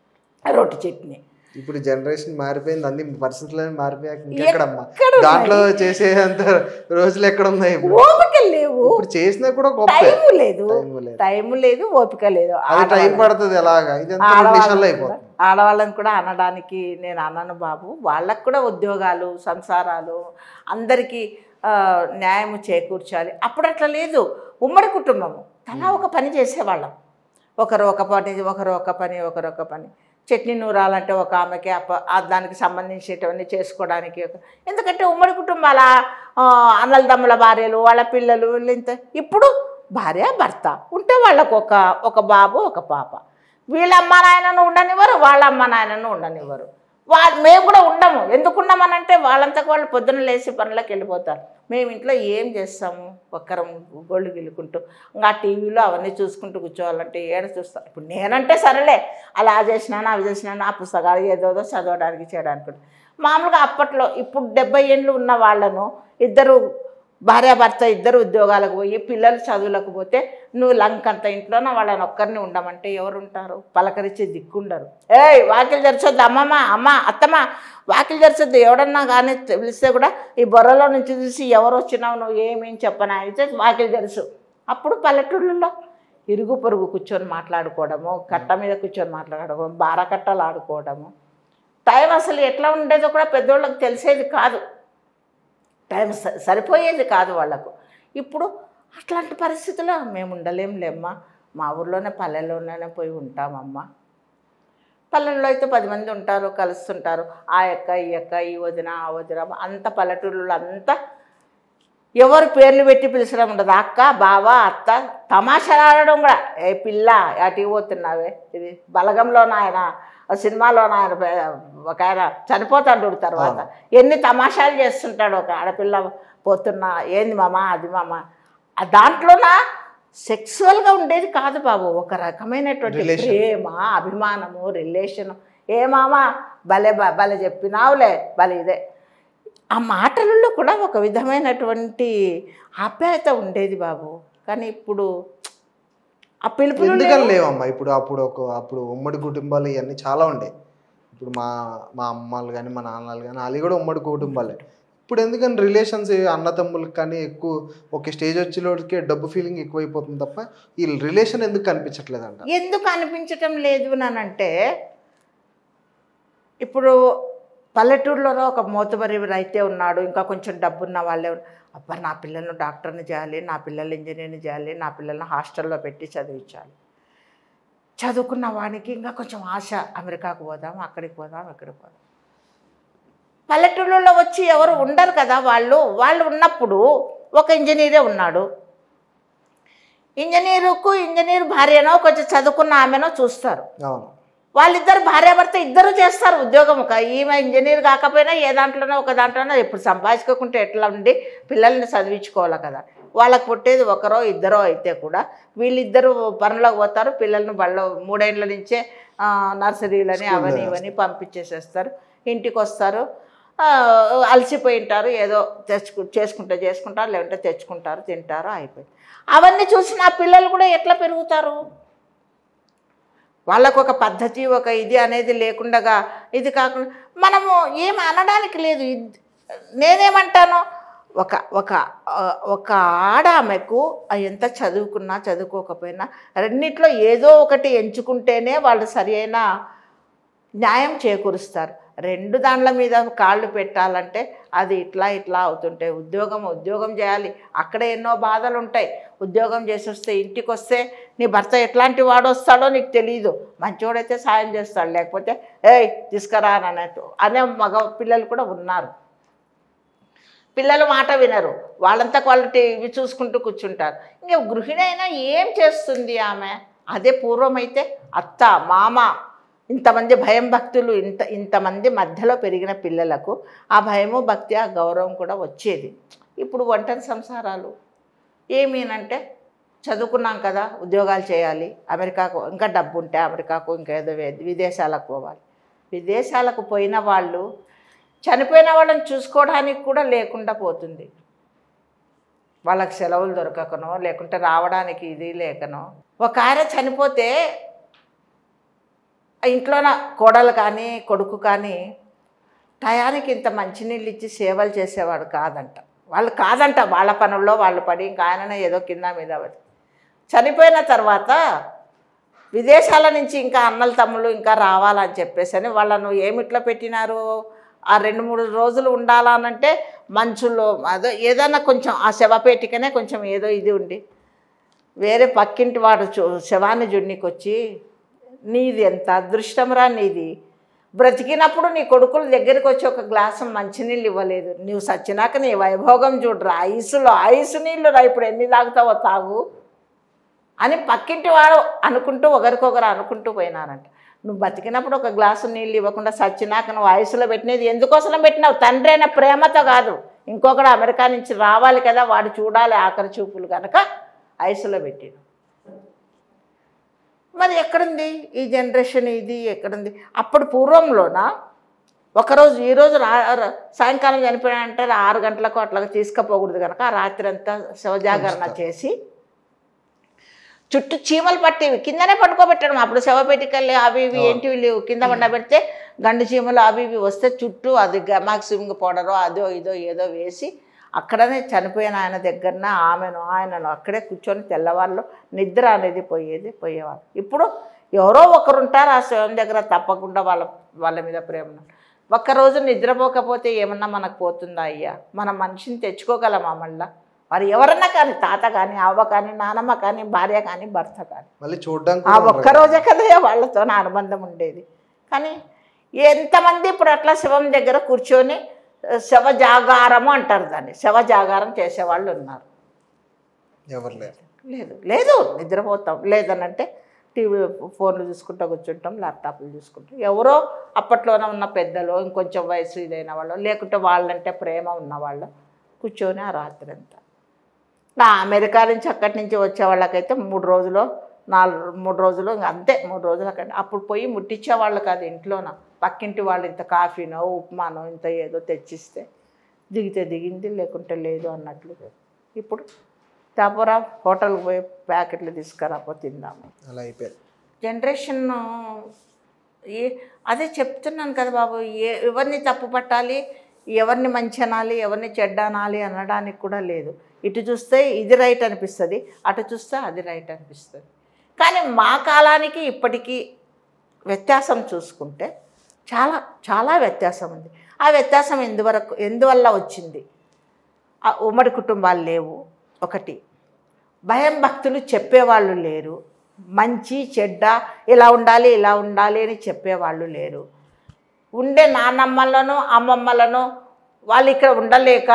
S2: రోటి చట్నీ
S1: ఇప్పుడు జనరేషన్ మారిపోయింది అన్ని పరిస్థితులు మారిపోయాక ఇంకెక్కడమ్మా
S2: ఎక్కడ
S1: దాంట్లో చేసేంత రోజులు ఎక్కడ ఉన్నాయి ఇప్పుడు
S2: ఓపిక లేవు
S1: ఇప్పుడు చేసినా కూడా గొప్ప
S2: టైం లేదు
S1: టైం లేదు
S2: టైం లేదు ఓపిక లేదు
S1: అది టైం పడుతుంది ఎలాగా ఇదంతా రెండు నిమిషాల్లో అయిపోతుంది
S2: ఆడవాళ్ళని కూడా అనడానికి నేను అన్నాను బాబు వాళ్ళకు కూడా ఉద్యోగాలు సంసారాలు అందరికీ ఆ, న్యాయం చేకూర్చాలి అప్పుడు అట్లా లేదు ఉమ్మడి కుటుంబము తలా ఒక పని చేసేవాళ్ళం ఒకరు ఒక పని ఒకరు ఒక పని ఒకరు ఒక పని చట్నీ నూరాలంటే ఒక ఆమెకి అప్ప ఆ దానికి సంబంధించేటివన్నీ చేసుకోవడానికి ఒక- ఎందుకంటే ఉమ్మడి కుటుంబాల ఆ, అన్నలదమ్ముల భార్యలు వాళ్ళ పిల్లలు వీళ్ళు ఇంత ఇప్పుడు భార్య భర్త ఉంటే వాళ్ళకు ఒక ఒక బాబు ఒక పాప వీళ్ళ అమ్మ నాయనను ఉండనివ్వరు వాళ్ళ అమ్మ నాయనను ఉండనివ్వరు వా మేము కూడా ఉండము ఎందుకు ఉండమనంటే వాళ్ళంతకు వాళ్ళు పొద్దున లేచి పనులకు వెళ్ళిపోతారు మేము ఇంట్లో ఏం చేస్తాము ఒక్కరం గోళ్ళు గిల్లుకుంటూ ఇంకా టీవీలో అవన్నీ చూసుకుంటూ కూర్చోవాలంటే ఏడ చూస్తాం ఇప్పుడు నేనంటే సరేలే అలా చేసినాను అవి చేసినాను ఆ పుస్తకాలు ఏదోదో చదవడానికి చేయడానికి మామూలుగా అప్పట్లో ఇప్పుడు డెబ్బై ఏళ్ళు ఉన్న వాళ్ళను ఇద్దరు భార్యాభర్త ఇద్దరు ఉద్యోగాలకు పోయి పిల్లలు చదువులకు పోతే నువ్వు లంకంత ఇంట్లోనే వాళ్ళని ఒక్కరిని ఉండమంటే ఎవరు ఉంటారు పలకరించే దిక్కుండరు ఏయ్ వాకిలు తెరచొద్దు అమ్మమ్మ అమ్మ అత్తమ్మ వాకిలు తెరచొద్దు ఎవడన్నా కానీ తెలిస్తే కూడా ఈ బొర్రలో నుంచి చూసి ఎవరు వచ్చినావు నువ్వు ఏమేం చెప్పనా అయితే వాకిలు తెరుసు అప్పుడు పల్లెటూళ్ళలో ఇరుగు పొరుగు కూర్చొని మాట్లాడుకోవడము కట్ట మీద కూర్చొని మాట్లాడుకోవడం బారకట్టలు ఆడుకోవడము టైం అసలు ఎట్లా ఉండేదో కూడా పెద్దోళ్ళకి తెలిసేది కాదు టైం స- సరిపోయేది కాదు వాళ్ళకు ఇప్పుడు అట్లాంటి పరిస్థితుల్లో మేము ఉండలేంలేమ్మా మా ఊర్లోనే పల్లెల్లోనే పోయి ఉంటామమ్మా పల్లెల్లో అయితే పది మంది ఉంటారు కలుస్తుంటారు ఆ యొక్క ఈ యొక్క ఈ వదిన ఆ వదిన అంత పల్లెటూళ్ళు అంతా ఎవరు పేర్లు పెట్టి పిలిచడం ఉండదు అక్క బావ అత్త తమాషాలు ఆడడం కూడా ఏ పిల్ల అటు పోతున్నావే ఇది బలగంలో ఆయన ఆ సినిమాలో ఆయన పే- ఒక ఆయన చనిపోతాడు తర్వాత ఎన్ని తమాషాలు చేస్తుంటాడు ఒక ఆడపిల్ల పోతున్నా ఏంది మామ అది మామ ఆ దాంట్లోన సెక్సువల్గా ఉండేది కాదు బాబు ఒక రకమైనటువంటి
S1: Relation.
S2: ప్రేమ అభిమానము రిలేషను ఏ మామ భలే బ- భలే చెప్పినావులే భలే ఇదే ఆ మాటలలో కూడా ఒక విధమైనటువంటి ఆప్యాయత ఉండేది బాబు కానీ ఇప్పుడు ఆ పిలుపులు
S1: ఎందుకని లేవమ్మా ఇప్పుడు అప్పుడు ఒక అప్పుడు ఉమ్మడి కుటుంబాలు ఇవన్నీ చాలా ఉండే ఇప్పుడు మా మా అమ్మలు కానీ మా నాన్నలు కానీ వాళ్ళు కూడా ఉమ్మడి కుటుంబాలే ఇప్పుడు ఎందుకని రిలేషన్స్ అన్నతమ్ములకు కానీ ఎక్కువ ఒక స్టేజ్ వచ్చేలోడికి డబ్బు ఫీలింగ్ ఎక్కువైపోతుంది తప్ప ఈ రిలేషన్ ఎందుకు కనిపించట్లేదంట
S2: ఎందుకు అనిపించటం లేదు నానంటే ఇప్పుడు పల్లెటూరులో ఒక మోతుబరి రైతే ఉన్నాడు ఇంకా కొంచెం డబ్బున్న వాళ్ళే ఉన్నారు. అబ్బా నా పిల్లల్ని డాక్టర్ని చేయాలి నా పిల్లల్ని ఇంజనీర్ని చేయాలి నా పిల్లల్ని హాస్టల్లో పెట్టి చదివించాలి చదువుకున్న వానికి ఇంకా కొంచెం ఆశ అమెరికాకు పోదాం అక్కడికి పోదాం ఇక్కడికి పోదాం పల్లెటూళ్ళలో వచ్చి ఎవరు ఉండరు కదా వాళ్ళు వాళ్ళు ఉన్నప్పుడు ఒక ఇంజనీరే ఉన్నాడు ఇంజనీరుకు ఇంజనీర్ భార్యనో కొంచెం చదువుకున్న ఆమెనో చూస్తారు
S1: అవును
S2: వాళ్ళిద్దరు భార్యాభర్త ఇద్దరు చేస్తారు ఉద్యోగం ఒక ఈమె ఇంజనీర్ కాకపోయినా ఏ దాంట్లోనో ఒక దాంట్లోనో ఇప్పుడు సంపాదించుకోకుంటే ఎట్లా ఉండి పిల్లల్ని చదివించుకోవాలి కదా వాళ్ళకి పుట్టేది ఒకరో ఇద్దరో అయితే కూడా వీళ్ళిద్దరు పనులకు పోతారు పిల్లల్ని బళ్ళ మూడేళ్ళ నుంచే ఆ, నర్సరీలని అవని ఇవని పంపించేసేస్తారు ఇంటికి వస్తారు ఆ, అలసిపోయి ఉంటారు ఏదో తెచ్చుకు చేసుకుంటే చేసుకుంటారు లేదంటే తెచ్చుకుంటారు తింటారు అయిపోయింది అవన్నీ చూసి నా పిల్లలు కూడా ఎట్లా పెరుగుతారు వాళ్ళకు ఒక పద్ధతి ఒక ఇది అనేది లేకుండగా ఇది కాకుండా మనము ఏం అనడానికి లేదు ఇద్- నేనేమంటాను ఒక ఒక ఆ, ఒక ఆడామెకు ఆ ఎంత చదువుకున్నా చదువుకోకపోయినా రెండిట్లో ఏదో ఒకటి ఎంచుకుంటేనే వాళ్ళు సరి అయిన న్యాయం చేకూరుస్తారు రెండు దాండ్ల మీద కాళ్ళు పెట్టాలంటే అది ఇట్లా ఇట్లా అవుతుంటాయి ఉద్యోగం ఉద్యోగం చేయాలి అక్కడ ఎన్నో బాధలు ఉంటాయి ఉద్యోగం చేసి వస్తే ఇంటికి వస్తే నీ భర్త ఎట్లాంటి వాడు వస్తాడో నీకు తెలియదు మంచోడైతే సాయం చేస్తాడు లేకపోతే ఏయ్ తీసుకురా అని అన్నట్టు అనే మగ పిల్లలు కూడా ఉన్నారు పిల్లలు మాట వినరు వాళ్ళంతా వాళ్ళు టీవీ చూసుకుంటూ కూర్చుంటారు ఇంకా గృహిణి అయినా ఏం చేస్తుంది ఆమె అదే పూర్వమైతే అత్త మామ ఇంతమంది భయం భక్తులు ఇంత ఇంతమంది మధ్యలో పెరిగిన పిల్లలకు ఆ భయము భక్తి ఆ గౌరవం కూడా వచ్చేది ఇప్పుడు ఒంటరి సంసారాలు ఏమీనంటే చదువుకున్నాం కదా ఉద్యోగాలు చేయాలి అమెరికాకు ఇంకా డబ్బు ఉంటే అమెరికాకు ఇంకా ఏదో వే- విదేశాలకు పోవాలి విదేశాలకు పోయిన వాళ్ళు చనిపోయిన వాళ్ళని చూసుకోవడానికి కూడా లేకుండా పోతుంది వాళ్ళకి సెలవులు దొరకకనో లేకుంటే రావడానికి ఇది లేకనో ఒక ఆయన చనిపోతే ఆ ఇంట్లోన కోడలు కానీ కొడుకు కానీ టయానికి ఇంత మంచినీళ్ళు ఇచ్చి సేవలు చేసేవాడు కాదంట వాళ్ళు కాదంట వాళ్ళ పనుల్లో వాళ్ళు పడి ఇంకా ఆయననే ఏదో కింద మీద పడి చనిపోయిన తర్వాత విదేశాల నుంచి ఇంకా అన్నల తమ్ముళ్ళు ఇంకా రావాలని చెప్పేసి అని వాళ్ళను ఏమిట్లో పెట్టినారు ఆ రెండు మూడు రోజులు ఉండాలనంటే మంచులో అదో ఏదైనా కొంచెం ఆ శవపేటికనే కొంచెం ఏదో ఇది ఉండి వేరే పక్కింటి వాడు చూ శవాన్ని జున్నికి వచ్చి నీది ఎంత అదృష్టంరా నీది బ్రతికినప్పుడు నీ కొడుకుల దగ్గరికి వచ్చి ఒక గ్లాసు మంచినీళ్ళు ఇవ్వలేదు నువ్వు సచ్చినాక నీ వైభోగం చూడరా ఐసులో ఐసు నీళ్ళు రా ఇప్పుడు ఎన్ని తాగుతావో తాగు అని పక్కింటి వాడు అనుకుంటూ ఒకరికొకరు అనుకుంటూ పోయినారంట నువ్వు బతికినప్పుడు ఒక గ్లాసు నీళ్ళు ఇవ్వకుండా సచ్చినాక నువ్వు ఐసులో పెట్టినది ఎందుకోసం పెట్టినావు తండ్రి అయిన ప్రేమతో కాదు ఇంకొకడు అమెరికా నుంచి రావాలి కదా వాడు చూడాలి ఆఖరి చూపులు కనుక ఐసులో పెట్టిన మరి ఎక్కడుంది ఈ జనరేషన్ ఇది ఎక్కడుంది అప్పుడు పూర్వంలోన ఒకరోజు ఈరోజు రా రా- సాయంకాలం చనిపోయాడంటే ఆరు గంటలకు అట్లా తీసుకుపోకూడదు కనుక ఆ రాత్రి అంతా శవజాగరణ చేసి చుట్టూ చీమలు పట్టేవి కిందనే పట్టుకోబెట్టడం అప్పుడు శవపేటికల్లి అవి ఇవి ఏంటివి లేవు కింద పండబెడితే గండు చీమలు అవి ఇవి వస్తే చుట్టూ అది గమాక్సిమింగ్ పౌడరో అదో ఇదో ఏదో వేసి అక్కడనే చనిపోయిన ఆయన దగ్గరన ఆమెను ఆయనను అక్కడే కూర్చొని తెల్లవాళ్ళు నిద్ర అనేది పోయేది పోయేవాళ్ళు ఇప్పుడు ఎవరో ఒకరు ఉంటారు ఆ శవం దగ్గర తప్పకుండా వాళ్ళ వాళ్ళ మీద ప్రేమ ఒక్కరోజు నిద్రపోకపోతే ఏమన్నా మనకు పోతుందా అయ్యా మన మనిషిని తెచ్చుకోగలమా మళ్ళా మరి ఎవరన్నా కానీ తాత కానీ అవ్వ కానీ నానమ్మ కానీ భార్య కానీ భర్త కానీ
S1: మళ్ళీ చూడడానికి
S2: ఆ ఒక్క రోజే కదా వాళ్ళతో నా అనుబంధం ఉండేది కానీ ఎంతమంది ఇప్పుడు అట్లా శవం దగ్గర కూర్చొని ఆ, శవ జాగారము అంటారు దాన్ని శవ జాగారం చేసేవాళ్ళు ఉన్నారు
S1: ఎవరు లేరు
S2: లేదు లేదు నిద్రపోతాం లేదనంటే టీవీ ఫోన్లు చూసుకుంటూ కూర్చుంటాం ల్యాప్టాప్లు చూసుకుంటాం ఎవరో అప్పట్లోనే ఉన్న పెద్దలు ఇంకొంచెం వయసు ఇదైన వాళ్ళు లేకుంటే వాళ్ళంటే ప్రేమ ఉన్నవాళ్ళు కూర్చొని ఆ రాత్రి అంతా నా అమెరికా నుంచి అక్కడి నుంచి వచ్చే వాళ్ళకైతే మూడు రోజులు నాలుగు మూడు రోజులు ఇంక అంతే మూడు రోజులు అక్కడ అప్పుడు పోయి ముట్టించే వాళ్ళు కాదు ఇంట్లోన పక్కింటి వాళ్ళు ఇంత కాఫీనో ఉప్మానో ఇంత ఏదో తెచ్చిస్తే దిగితే దిగింది లేకుంటే లేదు అన్నట్లు ఇప్పుడు తాపురా హోటల్కి పోయి ప్యాకెట్లు తీసుకురాపో తిందాము
S1: అలా అయిపోయింది
S2: జనరేషన్ ఈ అదే చెప్తున్నాను కదా బాబు ఏ ఎవరిని తప్పు పట్టాలి ఎవరిని మంచి అనాలి ఎవరిని చెడ్డ అనాలి అనడానికి కూడా లేదు ఇటు చూస్తే ఇది రైట్ అనిపిస్తుంది అటు చూస్తే అది రైట్ అనిపిస్తుంది కానీ మా కాలానికి ఇప్పటికీ వ్యత్యాసం చూసుకుంటే చాలా చాలా వ్యత్యాసం ఉంది ఆ వ్యత్యాసం ఎందువరకు ఎందువల్ల వచ్చింది ఆ ఉమ్మడి కుటుంబాలు లేవు ఒకటి భయం భక్తులు చెప్పేవాళ్ళు లేరు మంచి చెడ్డ ఇలా ఉండాలి ఇలా ఉండాలి అని చెప్పేవాళ్ళు లేరు ఉండే నాన్నమ్మలను అమ్మమ్మలను వాళ్ళు ఇక్కడ ఉండలేక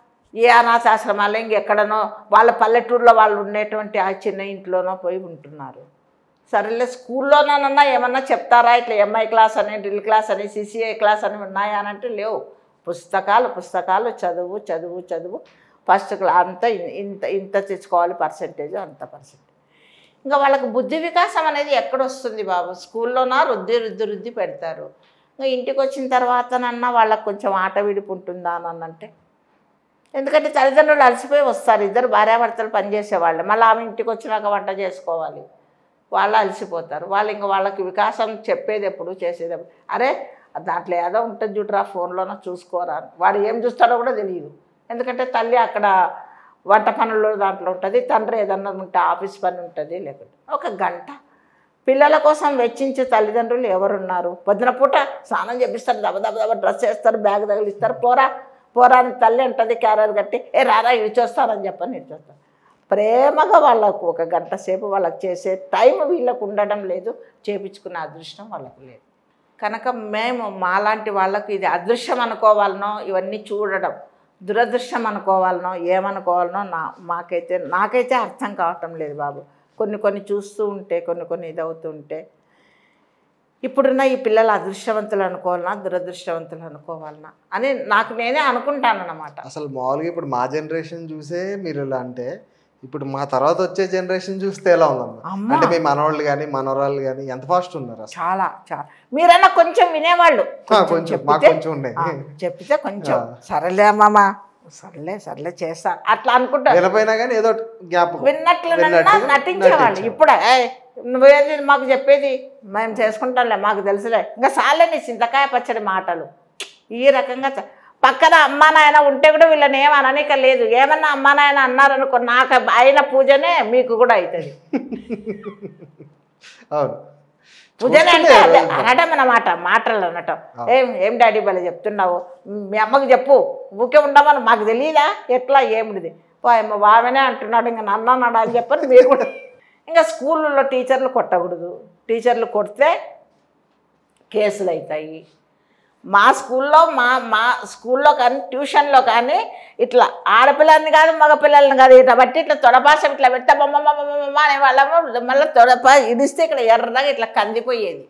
S2: ఏ అనాథాశ్రమాలు ఇంకెక్కడనో వాళ్ళ పల్లెటూరులో వాళ్ళు ఉండేటువంటి ఆ చిన్న ఇంట్లోనో పోయి ఉంటున్నారు సరేలే స్కూల్లోనన్నా ఏమన్నా చెప్తారా ఇట్లా ఎంఐ క్లాస్ అని డ్రిల్ క్లాస్ అని సిసిఐ క్లాస్ అని ఉన్నాయా అని అంటే లేవు పుస్తకాలు పుస్తకాలు చదువు చదువు చదువు ఫస్ట్ క్లా అంత ఇన్- ఇంత ఇంత తెచ్చుకోవాలి పర్సంటేజ్ అంత పర్సెంటేజ్ ఇంకా వాళ్ళకి బుద్ధి వికాసం అనేది ఎక్కడొస్తుంది బాబు స్కూల్లోనా రుద్ది రుద్ది రుద్ది పెడతారు ఇంకా ఇంటికి వచ్చిన తర్వాతనన్నా వాళ్ళకి కొంచెం ఆట విడిపు ఉంటుందా అని అంటే ఎందుకంటే తల్లిదండ్రులు అలసిపోయి వస్తారు ఇద్దరు భార్యాభర్తలు పనిచేసేవాళ్ళు మళ్ళీ ఆమె ఇంటికి వచ్చినాక వంట చేసుకోవాలి వాళ్ళు అలసిపోతారు వాళ్ళు ఇంకా వాళ్ళకి వికాసం చెప్పేది ఎప్పుడు చేసేది ఎప్పుడు అరే దాంట్లో ఏదో ఉంటుంది చూడరా ఫోన్లోనో చూసుకోరా అని. వాడు ఏం చూస్తాడో కూడా తెలియదు ఎందుకంటే తల్లి అక్కడ వంట పనులు దాంట్లో ఉంటుంది తండ్రి ఏదన్నా ఉంటే ఆఫీస్ పని ఉంటుంది లేకుంటే ఒక గంట పిల్లల కోసం వెచ్చించే తల్లిదండ్రులు ఎవరున్నారు పొద్దున పూట స్నానం చేపిస్తారు దబ దబ దబ డ్రెస్ వేస్తారు బ్యాగ్ తగిలిస్తారు పోరా పోరా అని తల్లి అంటుంది క్యారియర్ కట్టి ఏ రారా ఇవి చూస్తారని చెప్పని ఇటు చూస్తారు ప్రేమగా వాళ్ళకు ఒక గంట సేపు వాళ్ళకి చేసే టైం వీళ్ళకు ఉండడం లేదు చేపించుకునే అదృష్టం వాళ్ళకు లేదు కనుక మేము మాలాంటి వాళ్ళకు ఇది అదృశ్యం అనుకోవాలనో ఇవన్నీ చూడడం దురదృష్టం అనుకోవాలనో ఏమనుకోవాలనో నా మాకైతే నాకైతే అర్థం కావటం లేదు బాబు కొన్ని కొన్ని చూస్తూ ఉంటే కొన్ని కొన్ని ఇదవుతూ ఉంటే ఇప్పుడున్న ఈ పిల్లలు అదృష్టవంతులు అనుకోవాలనా దురదృష్టవంతులు అనుకోవాలనా అని నాకు నేనే అనుకుంటానన్నమాట
S1: అసలు మామూలుగా ఇప్పుడు మా జనరేషన్ చూసే మీరు ఇలా అంటే ఇప్పుడు మా తర్వాత వచ్చే జనరేషన్ చూస్తే ఎలా ఉందమ్మా
S2: అమ్మా.
S1: అంటే మీ మనవాళ్ళు కానీ మనవరాళ్ళు కానీ ఎంత ఫాస్ట్ ఉన్నారు అసలు
S2: చాలా చాలా మీరన్నా కొంచెం వినేవాళ్ళు
S1: ఆ, కొంచెం
S2: చెప్పితే-
S1: మాకు కొంచెం ఉన్నాయి
S2: ఆ, చెప్పితే కొంచెం
S1: ఆ.
S2: సరేలే అమ్మమ్మ సర్లే సర్లే చేస్తాను అట్లా అనుకుంటా
S1: వినపోయినా కానీ ఏదో ఒకటి జ్ఞాపకం
S2: విన్నట్లు
S1: విన్నట్టు
S2: నటించేవాళ్ళు
S1: నటించారు.
S2: ఇప్పుడు ఏయ్ నువ్వేది మాకు చెప్పేది మేము చేసుకుంటాంలే మాకు తెలుసులే ఇంకా సాలే నీ చింతకాయ పచ్చడి మాటలు ఈ రకంగా చ- పక్కన అమ్మా నాయన ఉంటే కూడా వీళ్ళని ఏం అననిక లేదు ఏమన్నా అమ్మా నాయన అన్నారనుకో నాకు అయిన పూజనే మీకు కూడా అవుతుంది
S1: అవును
S2: పూజనే అంటే
S1: చూస్తుంటే
S2: అదే అనటం అన్నమాట మాటలు అనటం ఏం ఏం డాడీ భలే చెప్తున్నావు మీ అమ్మకి చెప్పు ఊకే ఉండమని మాకు తెలియదా ఎట్లా ఏమిటిది అమ్మ బావనే అంటున్నాడు ఇంకా నన్ను అన్నాడు అని చెప్పని మీరు కూడా ఇంకా స్కూళ్ళలో టీచర్లు కొట్టకూడదు టీచర్లు కొడితే కేసులు అవుతాయి మా స్కూల్లో మా మా స్కూల్లో కానీ ట్యూషన్లో కానీ ఇట్లా ఆడపిల్లల్ని కాదు మగపిల్లల్ని కాదు ఇట్లా బట్టి ఇట్లా తొడపాసం ఇట్లా పెడితే బొమ్మ బొమ్మ బొమ్మ అనే వాళ్ళము మళ్ళీ తొడపా ఇడిస్తే ఇక్కడ ఎర్రగా ఇట్లా కందిపోయేది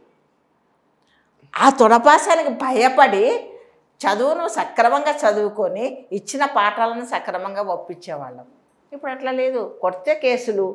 S2: ఆ తొడపాసానికి భయపడి చదువును సక్రమంగా చదువుకొని ఇచ్చిన పాఠాలను సక్రమంగా ఒప్పించేవాళ్ళం ఇప్పుడు అట్లా లేదు కొడితే కేసులు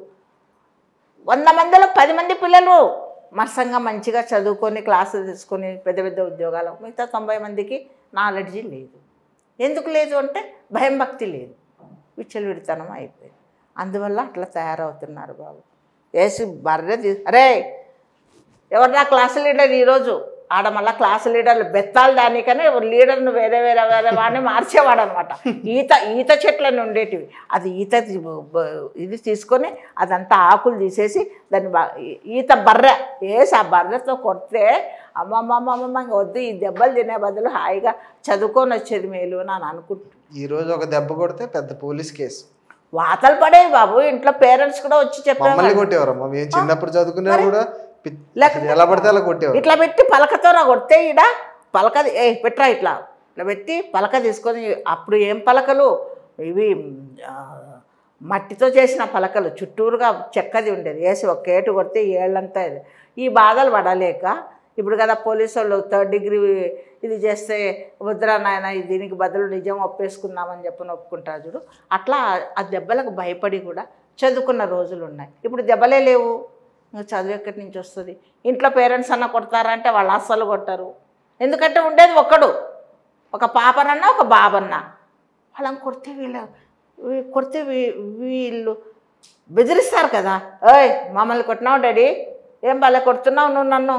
S2: వంద మందిలో పది మంది పిల్లలు మరసంగా మంచిగా చదువుకొని క్లాసులు తీసుకొని పెద్ద పెద్ద ఉద్యోగాలు మిగతా తొంభై మందికి నాలెడ్జీ లేదు ఎందుకు లేదు అంటే భయం భక్తి లేదు విచ్చలవిడితనం అయిపోయింది అందువల్ల అట్లా తయారవుతున్నారు బాబు వేసి బర్రె తీ అరే ఎవరు నా క్లాస్ లీడర్ ఈరోజు ఆడ మళ్ళా క్లాస్ లీడర్లు బెత్తాలు దానికనే లీడర్ను వేరే వేరే వేరే వాడిని మార్చేవాడు అనమాట ఈత ఈత చెట్లను ఉండేటివి అది ఈత తీ- బ- ఇది తీసుకొని అదంతా ఆకులు తీసేసి దాన్ని బా- ఈ- ఈత బర్రె వేసి ఆ బర్రెతో కొడితే అమ్మమ్మమ్మమ్మ ఇంక వద్దు ఈ దెబ్బలు తినే బదులు హాయిగా చదువుకొని వచ్చేది మేలు అని అని అనుకుంటున్నాను
S1: ఈ రోజు ఒక దెబ్బ కొడితే పెద్ద పోలీస్ కేసు
S2: వాతలు పడేవి బాబు ఇంట్లో పేరెంట్స్ కూడా వచ్చి
S1: మమ్మల్ని
S2: చెప్పేవాళ్ళు
S1: కొట్టేవారమ్మా మేము చిన్నప్పుడు చదువుకున్నా కూడా పి-
S2: లేకపోతే-
S1: ఎలా పడితే అలా కొట్టేవారు
S2: ఇట్లా పెట్టి పలకతో నా కొడితే ఈడ పలక ఏ పెట్టరా ఇట్లా ఇట్లా పెట్టి పలక తీసుకొని అప్పుడు ఏం పలకలు ఇవి ఆ, మట్టితో చేసిన పలకలు చుట్టూరుగా చెక్కది ఉండేది వేసి ఒక ఏటు కొడితే ఏళ్ళంతా ఇది ఈ బాధలు పడలేక ఇప్పుడు కదా పోలీసు వాళ్ళు థర్డ్ డిగ్రీ ఇది చేస్తే వద్దురా నాయన ఇది దీనికి బదులు నిజం ఒప్పేసుకుందామని చెప్పని ఒప్పుకుంటారు చూడు అట్లా ఆ దెబ్బలకు భయపడి కూడా చదువుకున్న రోజులు ఉన్నాయి ఇప్పుడు దెబ్బలే లేవు ఇంకా చదువు ఎక్కడి నుంచి వస్తుంది ఇంట్లో పేరెంట్స్ అన్న కొడతారంటే వాళ్ళు అస్సలు కొట్టరు ఎందుకంటే ఉండేది ఒక్కడు ఒక పాపనన్నా ఒక బాబన్న వాళ్ళని కొడితే వీళ్ళ వీ- కొడితే వీ- వీళ్ళు బెదిరిస్తారు కదా ఓయ్ మమ్మల్ని కొట్టినావు డాడీ ఏం భలే కొడుతున్నావు నువ్వు నన్ను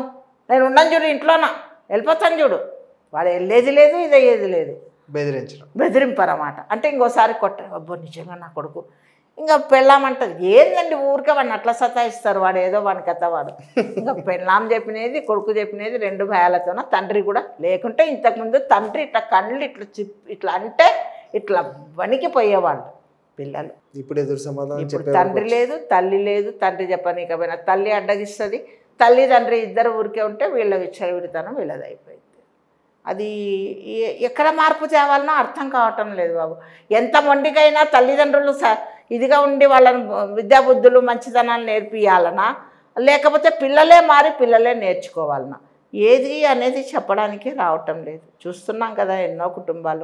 S2: నేను ఉండను చూడు ఇంట్లోన వెళ్ళిపోతాను చూడు వాడు వెళ్ళేది లేదు ఇది అయ్యేది లేదు
S1: బెదిరించడం
S2: బెదిరింపరమాట అంటే ఇంకోసారి కొట్ట అబ్బో నిజంగా నా కొడుకు ఇంకా పెళ్ళామంటది ఏందండి ఊరికే వాడిని అట్లా సతాయిస్తారు వాడు ఏదో వాని కథ వాడు ఇంకా పెళ్ళాం చెప్పినది కొడుకు చెప్పినది రెండు భయాలతోన తండ్రి కూడా లేకుంటే ఇంతకుముందు తండ్రి ఇట్లా కళ్ళు ఇట్లా చిప్ ఇట్లా అంటే ఇట్లా వణికిపోయేవాళ్ళు పిల్లలు
S1: ఇప్పుడు ఎదురు సమాధానం
S2: ఇప్పుడు
S1: చెప్పే
S2: తండ్రి లేదు తల్లి లేదు తండ్రి చెప్పనీకపోయినా తల్లి అడ్డగిస్తుంది తల్లి తండ్రి ఇద్దరు ఊరికే ఉంటే వీళ్ళ విచ్చలవిడితనం వీళ్ళది అయిపోయింది అది ఎ- ఎక్కడ మార్పు తేవాలనో అర్థం కావటం లేదు బాబు ఎంత మొండికైనా తల్లిదండ్రులు స ఇదిగా ఉండి వాళ్ళని విద్యాబుద్ధులు మంచితనాలు నేర్పియాలనా లేకపోతే పిల్లలే మారి పిల్లలే నేర్చుకోవాలనా ఏది అనేది చెప్పడానికి రావటం లేదు చూస్తున్నాం కదా ఎన్నో కుటుంబాలు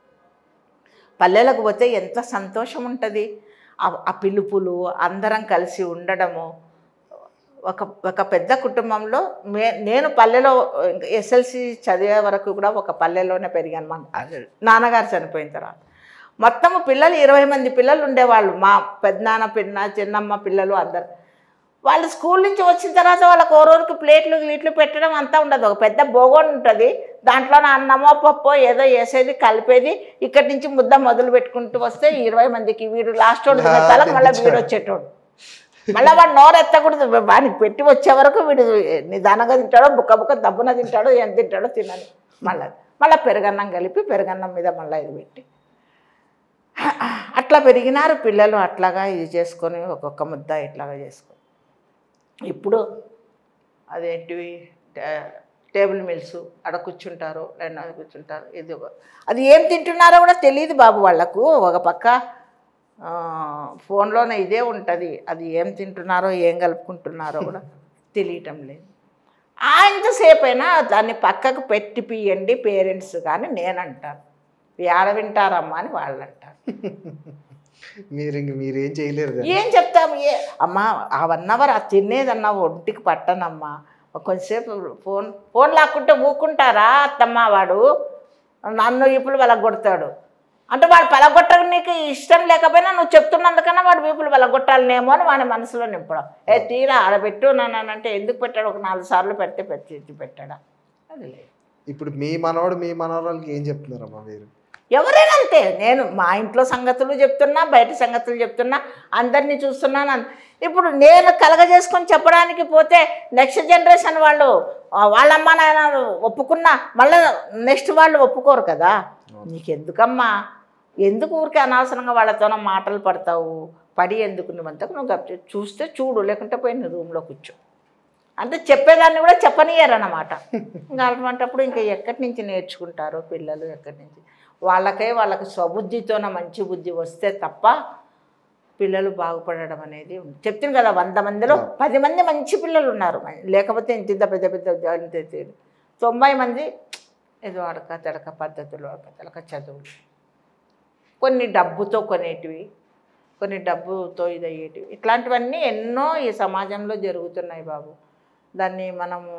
S2: పల్లెలకు పోతే ఎంత సంతోషం ఉంటుంది ఆ- ఆ పిలుపులు అందరం కలిసి ఉండడము ఒక ఒక పెద్ద కుటుంబంలో మే నేను పల్లెలో ఎస్ఎల్సి చదివే వరకు కూడా ఒక పల్లెలోనే పెరిగాను మా నాన్నగారు చనిపోయిన తర్వాత మొత్తము పిల్లలు ఇరవై మంది పిల్లలు ఉండేవాళ్ళు మా పెద్దనాన్న పిన్న చిన్నమ్మ పిల్లలు అందరు వాళ్ళు స్కూల్ నుంచి వచ్చిన తర్వాత వాళ్ళకి ఓరోరికి ప్లేట్లు గీట్లు పెట్టడం అంతా ఉండదు ఒక పెద్ద బోగోన్ ఉంటుంది దాంట్లో అన్నమో పప్పో ఏదో వేసేది కలిపేది ఇక్కడి నుంచి ముద్ద మొదలు పెట్టుకుంటూ వస్తే ఈ ఇరవై మందికి వీడు లాస్ట్ వాడు తినేసరికి మళ్ళీ వీడు వచ్చేటోడు మళ్ళీ వాడు నోరు ఎత్తకూడదు వాడికి పెట్టి వచ్చే వరకు వీడు నిదానంగా తింటాడో బుక్క బుక్క దబ్బున తింటాడో ఎంత తింటాడో తినని మళ్ళీ మళ్ళీ పెరుగన్నం కలిపి పెరుగన్నం మీద మళ్ళీ ఇది పెట్టి అట్లా పెరిగినారు పిల్లలు అట్లాగా ఇది చేసుకొని ఒక్కొక్క ముద్ద ఇట్లాగా చేసుకొని ఇప్పుడు అదేంటివి టే- టేబుల్ మిల్స్ అక్కడ కూర్చుంటారు రెండు కూర్చుంటారు ఇది ఒక- అది ఏం తింటున్నారో కూడా తెలియదు బాబు వాళ్ళకు ఒక పక్క ఆ, ఫోన్లోనే ఇదే ఉంటుంది అది ఏం తింటున్నారో ఏం కలుపుకుంటున్నారో కూడా తెలియటం లేదు ఆయనసేపు అయినా దాన్ని పక్కకు పెట్టి పియండి పేరెంట్స్ కానీ నేనంటాను ఏడ వింటారమ్మా అని వాళ్ళు అంటారు
S1: మీరు ఇంక మీరేం చేయలేరు కదా
S2: ఏం చెప్తాము ఏ అమ్మా ఆ వన్ అవర్ ఆ తినేదన్నా ఒంటికి పట్టనమ్మా కొంచెంసేపు ఫోన్ ఫోన్ లాక్కుంటే ఊకుంటారా అత్తమ్మ వాడు నన్ను ఇప్పుడు వెలగొడతాడు అంటే వాడు పలగొట్టడం నీకు ఇష్టం లేకపోయినా నువ్వు చెప్తున్నందుకన్నా వాడు వీపులు వెలగొట్టాలనేమో అని వాడి మనసులో నింపడం ఏ తీరా ఆడబెట్టు నన్ను అంటే ఎందుకు పెట్టాడు ఒక నాలుగు సార్లు పెడితే పెట్టి పెట్టాడా అది లేదు
S1: ఇప్పుడు మీ మనవడు మీ మనవరాలకి ఏం చెప్తున్నారమ్మా మీరు
S2: ఎవరైనా అంతే నేను మా ఇంట్లో సంగతులు చెప్తున్నా బయట సంగతులు చెప్తున్నా అందరినీ చూస్తున్నాను అన్- ఇప్పుడు నేను కలగజేసుకొని చెప్పడానికి పోతే నెక్స్ట్ జనరేషన్ వాళ్ళు ఆ, వాళ్ళమ్మ నాయన ఒప్పుకున్నా మళ్ళీ నెక్స్ట్ వాళ్ళు ఒప్పుకోరు కదా నీకెందుకమ్మా ఎందుకు ఊరికే అనవసరంగా వాళ్ళతోన మాటలు పడతావు పడి ఎందుకు నువ్వంతకు నువ్వు గప్ చూస్తే చూడు లేకుంటే పోయి నీ రూమ్లో కూర్చో అంటే చెప్పేదాన్ని కూడా చెప్పనియరన్నమాట ఇంకా అటువంటిప్పుడు ఇంకా ఎక్కడి నుంచి నేర్చుకుంటారో పిల్లలు ఎక్కడి నుంచి వాళ్ళకే వాళ్ళకి స్వబుద్ధితోన మంచి బుద్ధి వస్తే తప్ప పిల్లలు బాగుపడడం అనేది ఉంది చెప్తుంది కదా వంద మందిలో పది మంది మంచి పిల్లలు ఉన్నారు లేకపోతే ఇంత ఇంత పెద్ద పెద్ద ఉద్యోగాలు తెచ్చేది తొంభై మంది ఏదో అడక తడక పద్ధతులు అడక తడక చదువులు కొన్ని డబ్బుతో కొనేటివి కొన్ని డబ్బుతో ఇది అయ్యేటివి ఇట్లాంటివన్నీ ఎన్నో ఈ సమాజంలో జరుగుతున్నాయి బాబు దాన్ని మనము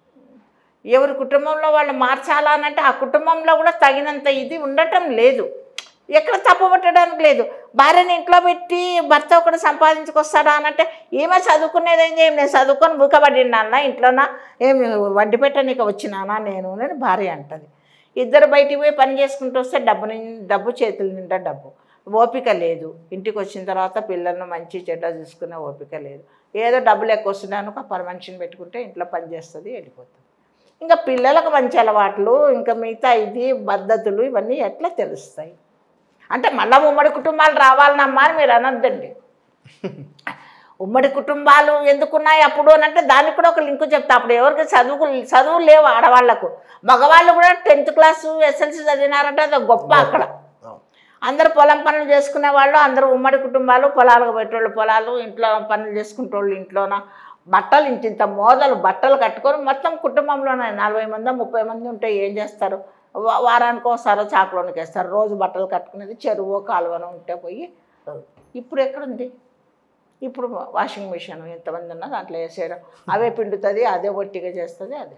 S2: ఎవరి కుటుంబంలో వాళ్ళు మార్చాలా అని అంటే ఆ కుటుంబంలో కూడా తగినంత ఇది ఉండటం లేదు ఎక్కడ తప్పబట్టడానికి లేదు భార్యని ఇంట్లో పెట్టి భర్త ఒకటి సంపాదించుకొస్తాడా అనంటే ఈమె చదువుకునేది ఏం చేయం నేను చదువుకొని బుకబడినానా ఇంట్లోనా ఏమి వండి పెట్టనీకి వచ్చినానా నేను అని భార్య అంటది ఇద్దరు బయటికి పోయి పని చేసుకుంటూ వస్తే డబ్బు నిం- డబ్బు చేతుల నిండా డబ్బు ఓపిక లేదు ఇంటికి వచ్చిన తర్వాత పిల్లలను మంచి చెడ్డ చూసుకునే ఓపిక లేదు ఏదో డబ్బులు ఎక్కువ వస్తున్నాను ఒక పని మనిషిని పెట్టుకుంటే ఇంట్లో పని చేస్తుంది వెళ్ళిపోతుంది ఇంకా పిల్లలకు మంచి అలవాట్లు ఇంకా మిగతా ఇది పద్ధతులు ఇవన్నీ ఎట్లా తెలుస్తాయి అంటే మళ్ళీ ఉమ్మడి కుటుంబాలు రావాలనమ్మా అని మీరు అనొద్దండి ఉమ్మడి కుటుంబాలు ఎందుకున్నాయి అప్పుడు అని అంటే దానికి కూడా ఒక లింక్ చెప్తా అప్పుడు ఎవరికి చదువుకు చదువులు లేవు ఆడవాళ్లకు మగవాళ్ళు కూడా టెన్త్ క్లాసు ఎస్ఎల్సి చదివినారంటే అది గొప్ప అక్కడ
S1: అవును.
S2: అందరు పొలం పనులు చేసుకునే వాళ్ళు అందరూ ఉమ్మడి కుటుంబాలు పొలాలకు పెట్టేవాళ్ళు పొలాలు ఇంట్లో పనులు చేసుకుంటోళ్ళు ఇంట్లోన బట్టలు ఇంత ఇంత మోదలు బట్టలు కట్టుకొని మొత్తం కుటుంబంలోనే నలభై మంది ముప్పై మంది ఉంటే ఏం చేస్తారు వా- వారానికి ఒకసారి చాకులోనికి వేస్తారు రోజు బట్టలు కట్టుకునేది చెరువు కాలువనో ఉంటే పోయి ఇప్పుడు ఎక్కడుంది ఇప్పుడు వాషింగ్ మిషన్ ఎంతమంది ఉన్నా దాంట్లో వేసేయడం అవే పిండుతుంది అదే ఒట్టిగా చేస్తుంది అదే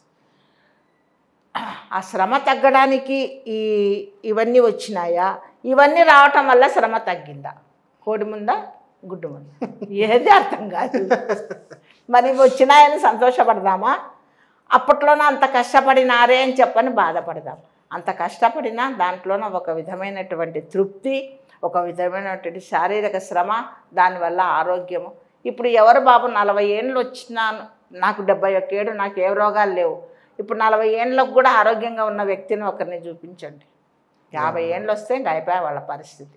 S2: ఆ శ్రమ తగ్గడానికి ఈ ఇవన్నీ వచ్చినాయా ఇవన్నీ రావటం వల్ల శ్రమ తగ్గిందా కోడి ముందా గుడ్డు ముందా ఏది అర్థం కాదు మరి ఇవి వచ్చినాయని సంతోషపడదామా అప్పట్లోనే అంత కష్టపడినారే అని చెప్పని బాధపడదాం అంత కష్టపడినా దాంట్లోన ఒక విధమైనటువంటి తృప్తి ఒక విధమైనటువంటి శారీరక శ్రమ దానివల్ల ఆరోగ్యము ఇప్పుడు ఎవరు బాబు నలభై ఏళ్ళు వచ్చినా నాకు డెబ్బై ఒక్క ఏడు నాకు ఏ రోగాలు లేవు ఇప్పుడు నలభై ఏళ్ళకు కూడా ఆరోగ్యంగా ఉన్న వ్యక్తిని ఒకరిని చూపించండి యాభై ఏళ్ళు వస్తే ఇంకా అయిపోయా వాళ్ళ పరిస్థితి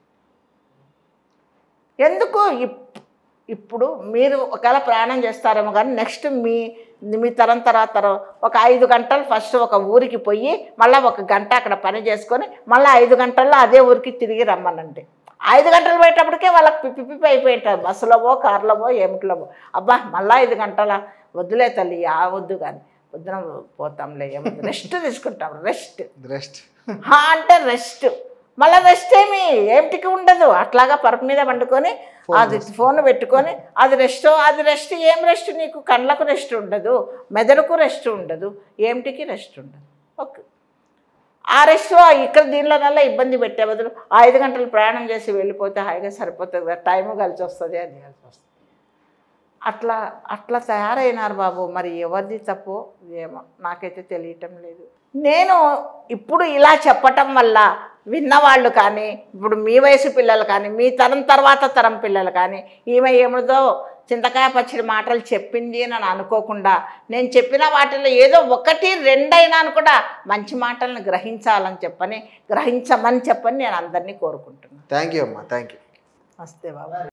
S2: ఎందుకు ఇప్- ఇప్పుడు మీరు ఒకవేళ ప్రయాణం చేస్తారేమో కానీ నెక్స్ట్ మీ మీ తరం తర్వాత తరం ఒక ఐదు గంటలు ఫస్ట్ ఒక ఊరికి పోయి మళ్ళీ ఒక గంట అక్కడ పని చేసుకొని మళ్ళీ ఐదు గంటల్లో అదే ఊరికి తిరిగి రమ్మనండి ఐదు గంటలు పోయేటప్పటికే వాళ్ళకి పిప్పి పిప్పి అయిపోయింటారు బస్సులోవో కార్లోవో ఏమిట్లోవో అబ్బా మళ్ళీ ఐదు గంటల వద్దులే తల్లి ఆ వద్దు కానీ పొద్దున పోతాంలే ఏమొద్దు రెస్ట్ తీసుకుంటాం రెస్ట్
S1: రెస్ట్
S2: హా అంటే రెస్ట్ మళ్ళీ రెస్ట్ ఏమి ఏమిటికి ఉండదు అట్లాగా పరుపు మీద పండుకొని అది ఫోన్ పెట్టుకొని అది రెస్ట్ అది రెస్ట్ ఏం రెస్ట్ నీకు కళ్ళకు రెస్ట్ ఉండదు మెదడుకు రెస్ట్ ఉండదు ఏమిటికి రెస్ట్ ఉండదు ఓకే ఆ రెస్ట్ ఇక్కడ దీనిలోనల్లా ఇబ్బంది పెట్టే బదులు ఆ ఐదు గంటలు ప్రయాణం చేసి వెళ్ళిపోతే హాయిగా సరిపోతుంది కదా టైము కలిసి వస్తుంది అది కలిసి వస్తుంది అట్లా అట్లా తయారైనారు బాబు మరి ఎవరిది తప్పు ఏమో నాకైతే తెలియటం లేదు నేను ఇప్పుడు ఇలా చెప్పటం వల్ల విన్నవాళ్ళు కానీ ఇప్పుడు మీ వయసు పిల్లలు కానీ మీ తరం తర్వాత తరం పిల్లలు కానీ ఈమె ఏమిదో చింతకాయ పచ్చడి మాటలు చెప్పింది అని అని అనుకోకుండా నేను చెప్పిన వాటిలో ఏదో ఒకటి రెండైనా కూడా మంచి మాటలను గ్రహించాలని చెప్పని గ్రహించమని చెప్పని నేను అందరినీ కోరుకుంటున్నాను
S1: థ్యాంక్ యూ అమ్మా థ్యాంక్ యూ
S2: వస్తే బాబు